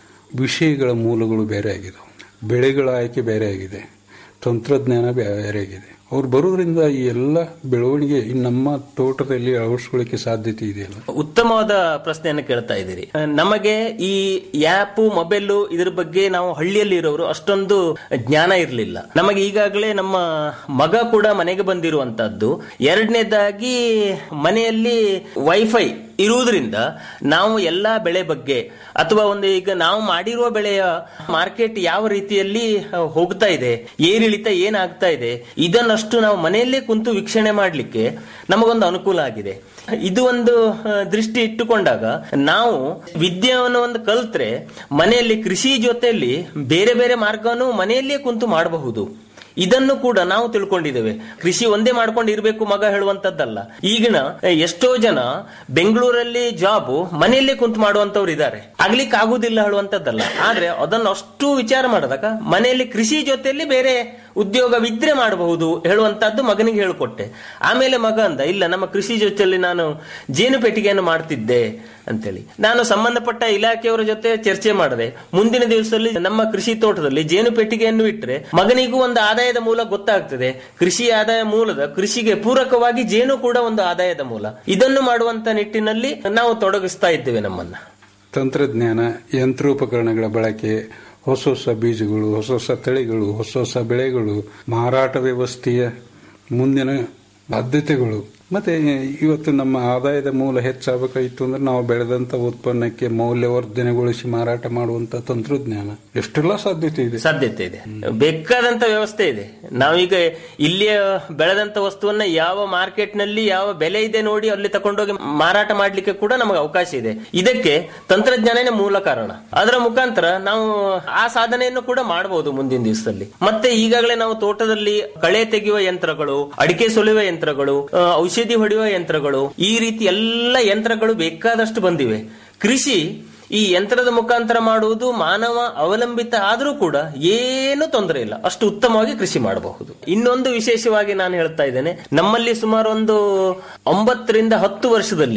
ವಿಷಯಗಳ ಮೂಲಗಳು ಬೇರೆ ಆಗಿದೆ ಬೆಳೆಗಳ ಆಯ್ಕೆ ಬೇರೆ ಆಗಿದೆ ತಂತ್ರಜ್ಞಾನ ಬೇರೆ ಆಗಿದೆ ಅವ್ರು ಬರೋದ್ರಿಂದ ಈ ಎಲ್ಲ ಬೆಳವಣಿಗೆ ಈ ನಮ್ಮ ತೋಟದಲ್ಲಿ ಅಳವಡಿಸ್ಕೊಳ್ಳಿಕ್ಕೆ ಸಾಧ್ಯತೆ ಇದೆಯಲ್ಲ ಉತ್ತಮವಾದ ಪ್ರಶ್ನೆಯನ್ನು ಕೇಳ್ತಾ ಇದ್ದೀರಿ ಅಹ್, ನಮಗೆ ಈ ಆ್ಯಪ್ ಮೊಬೈಲ್ ಇದ್ರ ಬಗ್ಗೆ ನಾವು ಹಳ್ಳಿಯಲ್ಲಿ ಇರೋರು ಅಷ್ಟೊಂದು ಜ್ಞಾನ ಇರಲಿಲ್ಲ ನಮಗೆ ಈಗಾಗಲೇ ನಮ್ಮ ಮಗ ಕೂಡ ಮನೆಗೆ ಬಂದಿರುವಂತದ್ದು ಎರಡನೇದಾಗಿ ಮನೆಯಲ್ಲಿ ವೈಫೈ ಇರುವುದರಿಂದ ನಾವು ಎಲ್ಲಾ ಬೆಳೆ ಬಗ್ಗೆ ಅಥವಾ ಒಂದು ಈಗ ನಾವು ಮಾಡಿರುವ ಬೆಳೆಯ ಮಾರ್ಕೆಟ್ ಯಾವ ರೀತಿಯಲ್ಲಿ ಅಹ್, ಹೋಗ್ತಾ ಇದೆ ಏರಿಳಿತ ಏನಾಗ್ತಾ ಇದೆ ಇದನ್ನಷ್ಟು ನಾವು ಮನೆಯಲ್ಲೇ ಕುಂತು ವೀಕ್ಷಣೆ ಮಾಡ್ಲಿಕ್ಕೆ ನಮಗೊಂದು ಅನುಕೂಲ ಆಗಿದೆ ಇದು ಒಂದು ಅಹ್, ದೃಷ್ಟಿ ಇಟ್ಟುಕೊಂಡಾಗ ನಾವು ವಿದ್ಯೆಯನ್ನು ಒಂದು ಕಲ್ತ್ರೆ ಮನೆಯಲ್ಲಿ ಕೃಷಿ ಜೊತೆಯಲ್ಲಿ ಬೇರೆ ಬೇರೆ ಮಾರ್ಗವನ್ನು ಮನೆಯಲ್ಲೇ ಕುಂತು ಮಾಡಬಹುದು ಇದನ್ನು ಕೂಡ ನಾವು ತಿಳ್ಕೊಂಡಿದ್ದೇವೆ ಕೃಷಿ ಒಂದೇ ಮಾಡ್ಕೊಂಡು ಇರಬೇಕು ಮಗ ಹೇಳುವಂತದ್ದಲ್ಲ ಈಗಿನ ಎಷ್ಟೋ ಜನ ಬೆಂಗಳೂರಲ್ಲಿ ಜಾಬ್ ಮನೆಯಲ್ಲೇ ಕುಂತು ಮಾಡುವಂತವ್ರು ಇದ್ದಾರೆ ಆಗ್ಲಿಕ್ಕೆ ಆಗುದಿಲ್ಲ ಹೇಳುವಂತದ್ದಲ್ಲ ಆದ್ರೆ ಅದನ್ನು ಅಷ್ಟು ವಿಚಾರ ಮಾಡಿದಾಗ ಮನೆಯಲ್ಲಿ ಕೃಷಿ ಜೊತೆಯಲ್ಲಿ ಬೇರೆ ಉದ್ಯೋಗವಿದ್ರೆ ಮಾಡಬಹುದು ಹೇಳುವಂತದ್ದು ಮಗನಿಗೆ ಹೇಳಿಕೊಟ್ಟೆ ಆಮೇಲೆ ಮಗ ಅಂದ ಇಲ್ಲ ನಮ್ಮ ಕೃಷಿ ಜೊತೆಯಲ್ಲಿ ನಾನು ಜೇನು ಪೆಟ್ಟಿಗೆಯನ್ನು ಮಾಡ್ತಿದ್ದೆ ಅಂತೇಳಿ ನಾನು ಸಂಬಂಧಪಟ್ಟ ಇಲಾಖೆಯವರ ಜೊತೆ ಚರ್ಚೆ ಮಾಡಿದೆ ಮುಂದಿನ ದಿವಸದಲ್ಲಿ ನಮ್ಮ ಕೃಷಿ ತೋಟದಲ್ಲಿ ಜೇನು ಪೆಟ್ಟಿಗೆಯನ್ನು ಇಟ್ಟರೆ ಮಗನಿಗೂ ಒಂದು ಆದಾಯದ ಮೂಲ ಗೊತ್ತಾಗ್ತದೆ ಕೃಷಿ ಆದಾಯ ಮೂಲದ ಕೃಷಿಗೆ ಪೂರಕವಾಗಿ ಜೇನು ಕೂಡ ಒಂದು ಆದಾಯದ ಮೂಲ ಇದನ್ನು ಮಾಡುವಂತ ನಿಟ್ಟಿನಲ್ಲಿ ನಾವು ತೊಡಗಿಸ್ತಾ ಇದ್ದೇವೆ ನಮ್ಮನ್ನ ತಂತ್ರಜ್ಞಾನ ಯಂತ್ರೋಪಕರಣಗಳ ಬಳಕೆ ಹೊಸ ಹೊಸ ಬೀಜಗಳು ಹೊಸ ಹೊಸ ತಳಿಗಳು ಹೊಸ ಹೊಸ ಬೆಳೆಗಳು ಮಾರಾಟ ವ್ಯವಸ್ಥೆಯ ಮುಂದಿನ ಬಾಧ್ಯತೆಗಳು ಮತ್ತೆ ಇವತ್ತು ನಮ್ಮ ಆದಾಯದ ಮೂಲ ಹೆಚ್ಚಾಗಬೇಕಾಗಿತ್ತು ಅಂದ್ರೆ ನಾವು ಬೆಳೆದಂತ ಉತ್ಪನ್ನಕ್ಕೆ ಮೌಲ್ಯವರ್ಧನೆಗೊಳಿಸಿ ಮಾರಾಟ ಮಾಡುವಂತ ತಂತ್ರಜ್ಞಾನ ಎಷ್ಟೆಲ್ಲ ಸಾಧ್ಯತೆ ಇದೆ ಸಾಧ್ಯತೆ ಇದೆ ಬೇಕಾದಂತ ವ್ಯವಸ್ಥೆ ಇದೆ ನಾವೀಗ ಇಲ್ಲಿಯ ಬೆಳೆದಂತ ವಸ್ತುವನ್ನ ಯಾವ ಮಾರ್ಕೆಟ್ ನಲ್ಲಿ ಯಾವ ಬೆಲೆ ಇದೆ ನೋಡಿ ಅಲ್ಲಿ ತಕೊಂಡೋಗಿ ಮಾರಾಟ ಮಾಡ್ಲಿಕ್ಕೆ ಕೂಡ ನಮಗೆ ಅವಕಾಶ ಇದೆ ಇದಕ್ಕೆ ತಂತ್ರಜ್ಞಾನನೇ ಮೂಲ ಕಾರಣ ಅದರ ಮುಖಾಂತರ ನಾವು ಆ ಸಾಧನೆಯನ್ನು ಕೂಡ ಮಾಡಬಹುದು ಮುಂದಿನ ದಿವಸದಲ್ಲಿ ಮತ್ತೆ ಈಗಾಗಲೇ ನಾವು ತೋಟದಲ್ಲಿ ಕಳೆ ತೆಗೆಯುವ ಯಂತ್ರಗಳು ಅಡಿಕೆ ಸುಲಿಯುವ ಯಂತ್ರಗಳು ಆ, ಔಷಧಿ ಹೊಡೆಯುವ ಯಂತ್ರಗಳು ಈ ರೀತಿ ಎಲ್ಲ ಯಂತ್ರಗಳು ಬೇಕಾದಷ್ಟು ಬಂದಿವೆ ಕೃಷಿ ಈ ಯಂತ್ರದ ಮುಖಾಂತರ ಮಾಡುವುದು ಮಾನವ ಅವಲಂಬಿತ ಆದರೂ ಕೂಡ ಏನು ತೊಂದರೆ ಇಲ್ಲ ಅಷ್ಟು ಉತ್ತಮವಾಗಿ ಕೃಷಿ ಮಾಡಬಹುದು ಇನ್ನೊಂದು ವಿಶೇಷವಾಗಿ ನಾನು ಹೇಳ್ತಾ ಇದ್ದೇನೆ ನಮ್ಮಲ್ಲಿ ಸುಮಾರು ಒಂದು ಒಂಬತ್ತರಿಂದ ಹತ್ತು ವರ್ಷದಲ್ಲಿ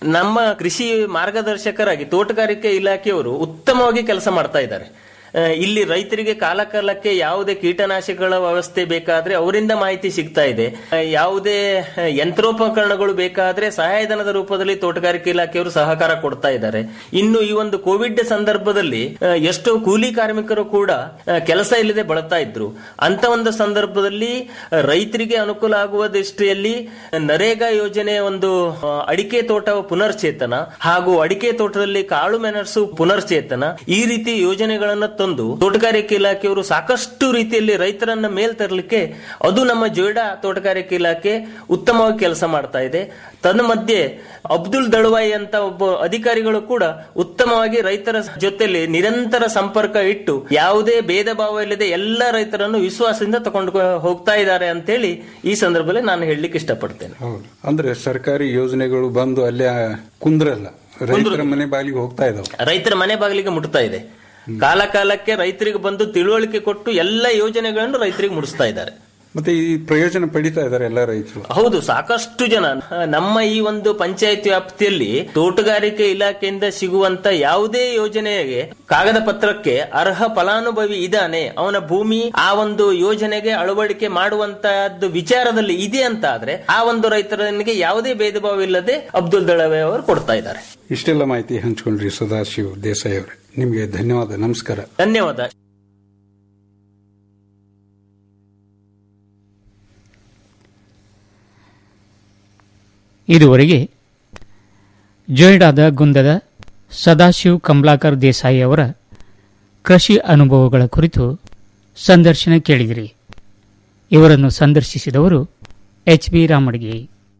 ನಮ್ಮ ಕೃಷಿ ಮಾರ್ಗದರ್ಶಕರಾಗಿ ತೋಟಗಾರಿಕೆ ಇಲಾಖೆಯವರು ಉತ್ತಮವಾಗಿ ಕೆಲಸ ಮಾಡ್ತಾ ಇದ್ದಾರೆ ಆ, ಇಲ್ಲಿ ರೈತರಿಗೆ ಕಾಲ ಕಾಲಕ್ಕೆ ಯಾವುದೇ ಕೀಟನಾಶಕಗಳ ವ್ಯವಸ್ಥೆ ಬೇಕಾದ್ರೆ ಅವರಿಂದ ಮಾಹಿತಿ ಸಿಗ್ತಾ ಇದೆ ಆ, ಯಾವುದೇ ಆ, ಯಂತ್ರೋಪಕರಣಗಳು ಬೇಕಾದ್ರೆ ಸಹಾಯಧನದ ರೂಪದಲ್ಲಿ ತೋಟಗಾರಿಕೆ ಇಲಾಖೆಯವರು ಸಹಕಾರ ಕೊಡ್ತಾ ಇದ್ದಾರೆ ಇನ್ನು ಈ ಒಂದು ಕೋವಿಡ್ ಸಂದರ್ಭದಲ್ಲಿ ಆ, ಎಷ್ಟೋ ಕೂಲಿ ಕಾರ್ಮಿಕರು ಕೂಡ ಆ, ಕೆಲಸ ಇಲ್ಲದೆ ಬಳತಾ ಇದ್ರು ಅಂತ ಒಂದು ಸಂದರ್ಭದಲ್ಲಿ ಆ, ರೈತರಿಗೆ ಅನುಕೂಲ ಆಗುವ ದೃಷ್ಟಿಯಲ್ಲಿ ನರೇಗಾ ಯೋಜನೆ ಒಂದು ಆ, ಅಡಿಕೆ ತೋಟ ಪುನರ್ಚೇತನ ಹಾಗೂ ಅಡಿಕೆ ತೋಟದಲ್ಲಿ ಕಾಳು ಮೆಣಸು ಪುನರ್ಚೇತನ ಈ ರೀತಿ ಯೋಜನೆಗಳನ್ನ ತಂದು ತೋಟಗಾರಿಕೆ ಇಲಾಖೆಯವರು ಸಾಕಷ್ಟು ರೀತಿಯಲ್ಲಿ ರೈತರನ್ನ ಮೇಲ್ ತರಲಿಕ್ಕೆ ಅದು ನಮ್ಮ ಜೋಯಿಡಾ ತೋಟಗಾರಿಕೆ ಇಲಾಖೆ ಉತ್ತಮವಾಗಿ ಕೆಲಸ ಮಾಡ್ತಾ ಇದೆ ತನ್ಮಧ್ಯೆ ಅಬ್ದುಲ್ ದಳವಾಯಿ ಅಂತ ಒಬ್ಬ ಅಧಿಕಾರಿಗಳು ಕೂಡ ಉತ್ತಮವಾಗಿ ರೈತರ ಜೊತೆಲಿ ನಿರಂತರ ಸಂಪರ್ಕ ಇಟ್ಟು ಯಾವುದೇ ಭೇದ ಭಾವ ಇಲ್ಲದೆ ಎಲ್ಲ ರೈತರನ್ನು ವಿಶ್ವಾಸದಿಂದ ತಗೊಂಡು ಹೋಗ್ತಾ ಇದ್ದಾರೆ ಅಂತೇಳಿ ಈ ಸಂದರ್ಭದಲ್ಲಿ ನಾನು ಹೇಳಲಿಕ್ಕೆ ಇಷ್ಟಪಡ್ತೇನೆ ಹೌದು ಅಂದ್ರೆ ಸರ್ಕಾರಿ ಯೋಜನೆಗಳು ಬಂದು ಅಲ್ಲೇ ಕುಂದ್ರಲ್ಲ ರೈತರ ಮನೆ ಬಾಗಿಲಿಗೆ ಹೋಗ್ತಾ ಇದಾವೆ ರೈತರ ಮನೆ ಬಾಗಿಲಿಗೆ ಮುಟ್ತಾ ಇದೆ ಕಾಲ ಕಾಲಕ್ಕೆ ರೈತರಿಗೆ ಬಂದು ತಿಳುವಳಿಕೆ ಕೊಟ್ಟು ಎಲ್ಲ ಯೋಜನೆಗಳನ್ನು ರೈತರಿಗೆ ಮುಡಿಸ್ತಾ ಇದ್ದಾರೆ ಮತ್ತೆ ಈ ಪ್ರಯೋಜನ ಪಡಿತಾ ಇದ್ದಾರೆ ಎಲ್ಲ ರೈತರು ಹೌದು ಸಾಕಷ್ಟು ಜನ ನಮ್ಮ ಈ ಒಂದು ಪಂಚಾಯತ್ ವ್ಯಾಪ್ತಿಯಲ್ಲಿ ತೋಟಗಾರಿಕೆ ಇಲಾಖೆಯಿಂದ ಸಿಗುವಂತ ಯಾವುದೇ ಯೋಜನೆಗೆ ಕಾಗದ ಪತ್ರಕ್ಕೆ ಅರ್ಹ ಫಲಾನುಭವಿ ಇದ್ದಾನೆ ಅವನ ಭೂಮಿ ಆ ಒಂದು ಯೋಜನೆಗೆ ಅಳವಡಿಕೆ ಮಾಡುವಂತಹದ್ದು ವಿಚಾರದಲ್ಲಿ ಇದೆ ಅಂತ ಆದ್ರೆ ಆ ಒಂದು ರೈತರನಿಗೆ ಯಾವುದೇ ಭೇದ ಭಾವ ಇಲ್ಲದೆ ಅಬ್ದುಲ್ ದಳವೆ ಅವರು ಕೊಡ್ತಾ ಇದ್ದಾರೆ ಇಷ್ಟೆಲ್ಲ ಮಾಹಿತಿ ಹಂಚ್ಕೊಂಡ್ರಿ ಸದಾಶಿವ್ ದೇಸಾಯಿ ಅವರೇ ನಿಮಗೆ ಧನ್ಯವಾದ ನಮಸ್ಕಾರ ಧನ್ಯವಾದ ಇದುವರೆಗೆ ಜೊಯ್ಡಾದ ಗುಂದದ ಸದಾಶಿವ್ ಕಮಲಾಕರ್ ದೇಸಾಯಿ ಅವರ ಕೃಷಿ ಅನುಭವಗಳ ಕುರಿತು ಸಂದರ್ಶನ ಕೇಳಿದಿರಿ ಇವರನ್ನು ಸಂದರ್ಶಿಸಿದವರು ಎಚ್ ಬಿ ರಾಮಡ್ಗಿ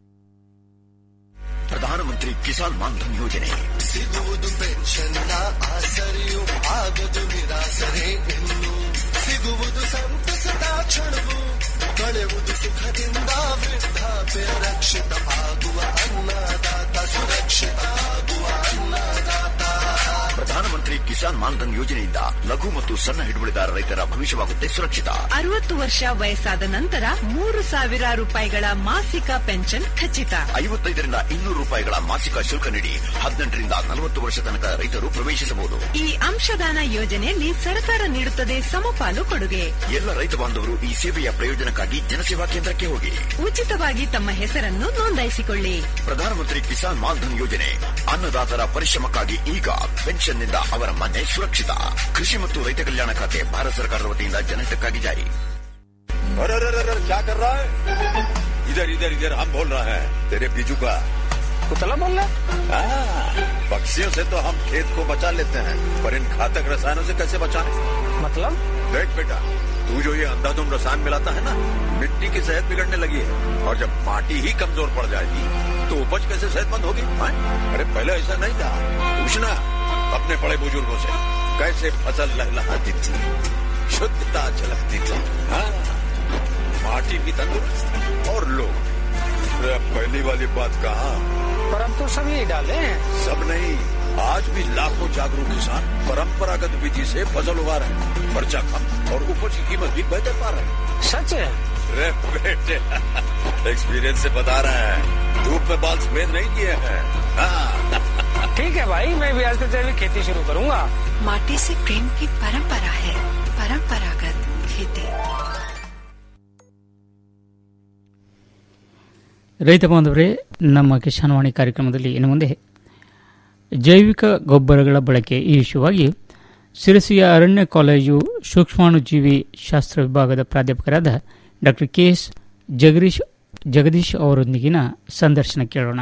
ಪ್ರಧಾನಮಂತ್ರಿ ಕಿಸಾನ್ ಮಾನ್ಧನ್ ಯೋಜನೆ ಸಿಗುವುದು ಪೆನ್ಷನ್ನ ಆಸರೆಯು ಆಗದು ನಿರಾಸರೆ ಇನ್ನು ಸಿಗುವುದು ಸಂತಸದ ಕ್ಷಣವು ಕಳೆಯುವುದು ಸುಖದಿಂದ ವೃದ್ಧಾಪ್ಯ ರಕ್ಷಿತ ಆಗುವ ಅನ್ನದಾತ ಸುರಕ್ಷಿತ ಆಗುವ ಅನ್ನದಾತ ಪ್ರಧಾನಮಂತ್ರಿ ಕಿಸಾನ್ ಮಾನ್ಧನ್ ಯೋಜನೆಯಿಂದ ಲಘು ಮತ್ತು ಸಣ್ಣ ಹಿಡುವಳಿದಾರ ರೈತರ ಭವಿಷ್ಯವಾಗುತ್ತೆ ಸುರಕ್ಷಿತ ಅರವತ್ತು ವರ್ಷ ವಯಸ್ಸಾದ ನಂತರ ಮೂರು ಸಾವಿರ ರೂಪಾಯಿಗಳ ಮಾಸಿಕ ಪೆನ್ಷನ್ ಖಚಿತ ಐವತ್ತೈದರಿಂದ ಇನ್ನೂರು ರೂಪಾಯಿಗಳ ಮಾಸಿಕ ಶುಲ್ಕ ನೀಡಿ ಹದಿನೆಂಟರಿಂದ ನಲವತ್ತು ವರ್ಷ ತನಕ ರೈತರು ಪ್ರವೇಶಿಸಬಹುದು ಈ ಅಂಶದಾನ ಯೋಜನೆಯಲ್ಲಿ ಸರ್ಕಾರ ನೀಡುತ್ತದೆ ಸಮಪಾಲು ಕೊಡುಗೆ ಎಲ್ಲ ರೈತ ಬಾಂಧವರು ಈ ಸೇವೆಯ ಪ್ರಯೋಜನಕ್ಕಾಗಿ ಜನಸೇವಾ ಕೇಂದ್ರಕ್ಕೆ ಹೋಗಿ ಉಚಿತವಾಗಿ ತಮ್ಮ ಹೆಸರನ್ನು ನೋಂದಾಯಿಸಿಕೊಳ್ಳಿ ಪ್ರಧಾನಮಂತ್ರಿ ಕಿಸಾನ್ ಮಾನ್ಧನ್ ಯೋಜನೆ ಅನ್ನದಾತರ ಪರಿಶ್ರಮಕ್ಕಾಗಿ ಈಗ ಪೆನ್ಷನ್ನಿಂದ ಅವರ ಮನೆ ಸುರಕ್ಷಿತ ಕೃಷಿ ಮತ್ತು ರೈತ ಕಲ್ಯಾಣ ಖಾತೆ ಭಾರತ ಸರ್ಕಾರದ ವತಿಯಿಂದ ಜನಹಿತಕ್ಕಾಗಿ ಜಾರಿ अरे अरे अरे क्या कर रहा है इधर इधर इधर हम बोल रहे हैं तेरे बीजू का कुतला बोल रहा पक्षियों से तो हम खेत को बचा लेते हैं पर इन घातक रसायनों से कैसे बचाएं मतलब देख बेटा तू जो ये अंधाधुंध रसायन मिलाता है ना मिट्टी की सेहत बिगड़ने लगी है और जब माटी ही कमजोर पड़ जाएगी तो उपज कैसे सेहतमंद होगी हाँ? अरे पहले ऐसा नहीं था पूछना अपने बड़े बुजुर्गों से कैसे फसल लहलहाती थी शुद्धता झलकती थी हाँ माटी भी तंदुरुस्त और लोग अरे पहली वाली बात कहा पर हम तो सब यही डाले हैं सब नहीं आज भी लाखों जागरूक किसान परंपरागत विधि से फसल उगा रहे हैं खर्चा कम और उपज की कीमत भी बेहतर पा रहे हैं सच है अरे बेटे एक्सपीरियंस से बता रहे हैं धूप में बाल सफेद नहीं किए हैं हाँ। ठीक है भाई मैं भी आज से जैविक खेती शुरू करूंगा माटी से प्रेम की परंपरा है परंपरागत खेती ರೈತ ಬಾಂಧವರೇ ನಮ್ಮ ಕಿಸಾನವಾಣಿ ಕಾರ್ಯಕ್ರಮದಲ್ಲಿ ಇನ್ನು ಮುಂದೆ ಜೈವಿಕ ಗೊಬ್ಬರಗಳ ಬಳಕೆ ಈ ವಿಷಯವಾಗಿ ಸಿರಸಿಯ ಅರಣ್ಯ ಕಾಲೇಜು ಸೂಕ್ಷ್ಮಾಣುಜೀವಿ ಶಾಸ್ತ್ರ ವಿಭಾಗದ ಪ್ರಾಧ್ಯಾಪಕರಾದ doctor K S Jagadish Jagadish ಅವರೊಂದಿಗಿನ ಸಂದರ್ಶನ ಕೇಳೋಣ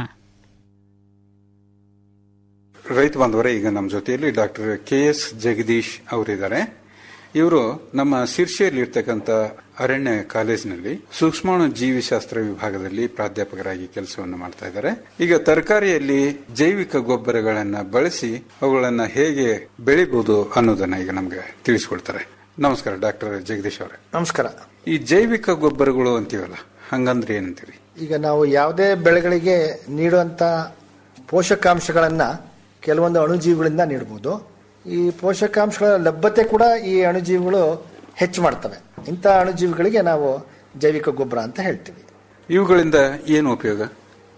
ರೈತ ಬಾಂಧವರೇ ಈಗ ನಮ್ಮ ಜೊತೆಯಲ್ಲಿ ಡಾಕ್ಟರ್ ಕೆ ಎಸ್ ಜಗದೀಶ್ ಅವರಿದ್ದಾರೆ ಇವರು ನಮ್ಮ ಶಿರ್ಷೆಯಲ್ಲಿ ಇರ್ತಕ್ಕಂಥ ಅರಣ್ಯ ಕಾಲೇಜಿನಲ್ಲಿ ಸೂಕ್ಷ್ಮಾಣು ಜೀವಿಶಾಸ್ತ್ರ ವಿಭಾಗದಲ್ಲಿ ಪ್ರಾಧ್ಯಾಪಕರಾಗಿ ಕೆಲಸವನ್ನು ಮಾಡ್ತಾ ಇದ್ದಾರೆ ಈಗ ತರಕಾರಿಯಲ್ಲಿ ಜೈವಿಕ ಗೊಬ್ಬರಗಳನ್ನ ಬಳಸಿ ಅವುಗಳನ್ನ ಹೇಗೆ ಬೆಳಿಬಹುದು ಅನ್ನೋದನ್ನ ಈಗ ನಮ್ಗೆ ತಿಳಿಸ್ಕೊಡ್ತಾರೆ ನಮಸ್ಕಾರ ಡಾಕ್ಟರ್ ಜಗದೀಶ್ ಅವರೇ ನಮಸ್ಕಾರ ಈ ಜೈವಿಕ ಗೊಬ್ಬರಗಳು ಅಂತೀವಲ್ಲ ಹಂಗಂದ್ರೆ ಏನಂತೀರಿ ಈಗ ನಾವು ಯಾವುದೇ ಬೆಳೆಗಳಿಗೆ ನೀಡುವಂತ ಪೋಷಕಾಂಶಗಳನ್ನ ಕೆಲವೊಂದು ಅಣುಜೀವಿಗಳಿಂದ ನೀಡಬಹುದು ಈ ಪೋಷಕಾಂಶಗಳ ಲಭ್ಯತೆ ಕೂಡ ಈ ಅಣುಜೀವಿಗಳು ಹೆಚ್ಚು ಮಾಡ್ತವೆ ಇಂಥ ಅಣುಜೀವಿಗಳಿಗೆ ನಾವು ಜೈವಿಕ ಗೊಬ್ಬರ ಅಂತ ಹೇಳ್ತೀವಿ ಇವುಗಳಿಂದ ಏನು ಉಪಯೋಗ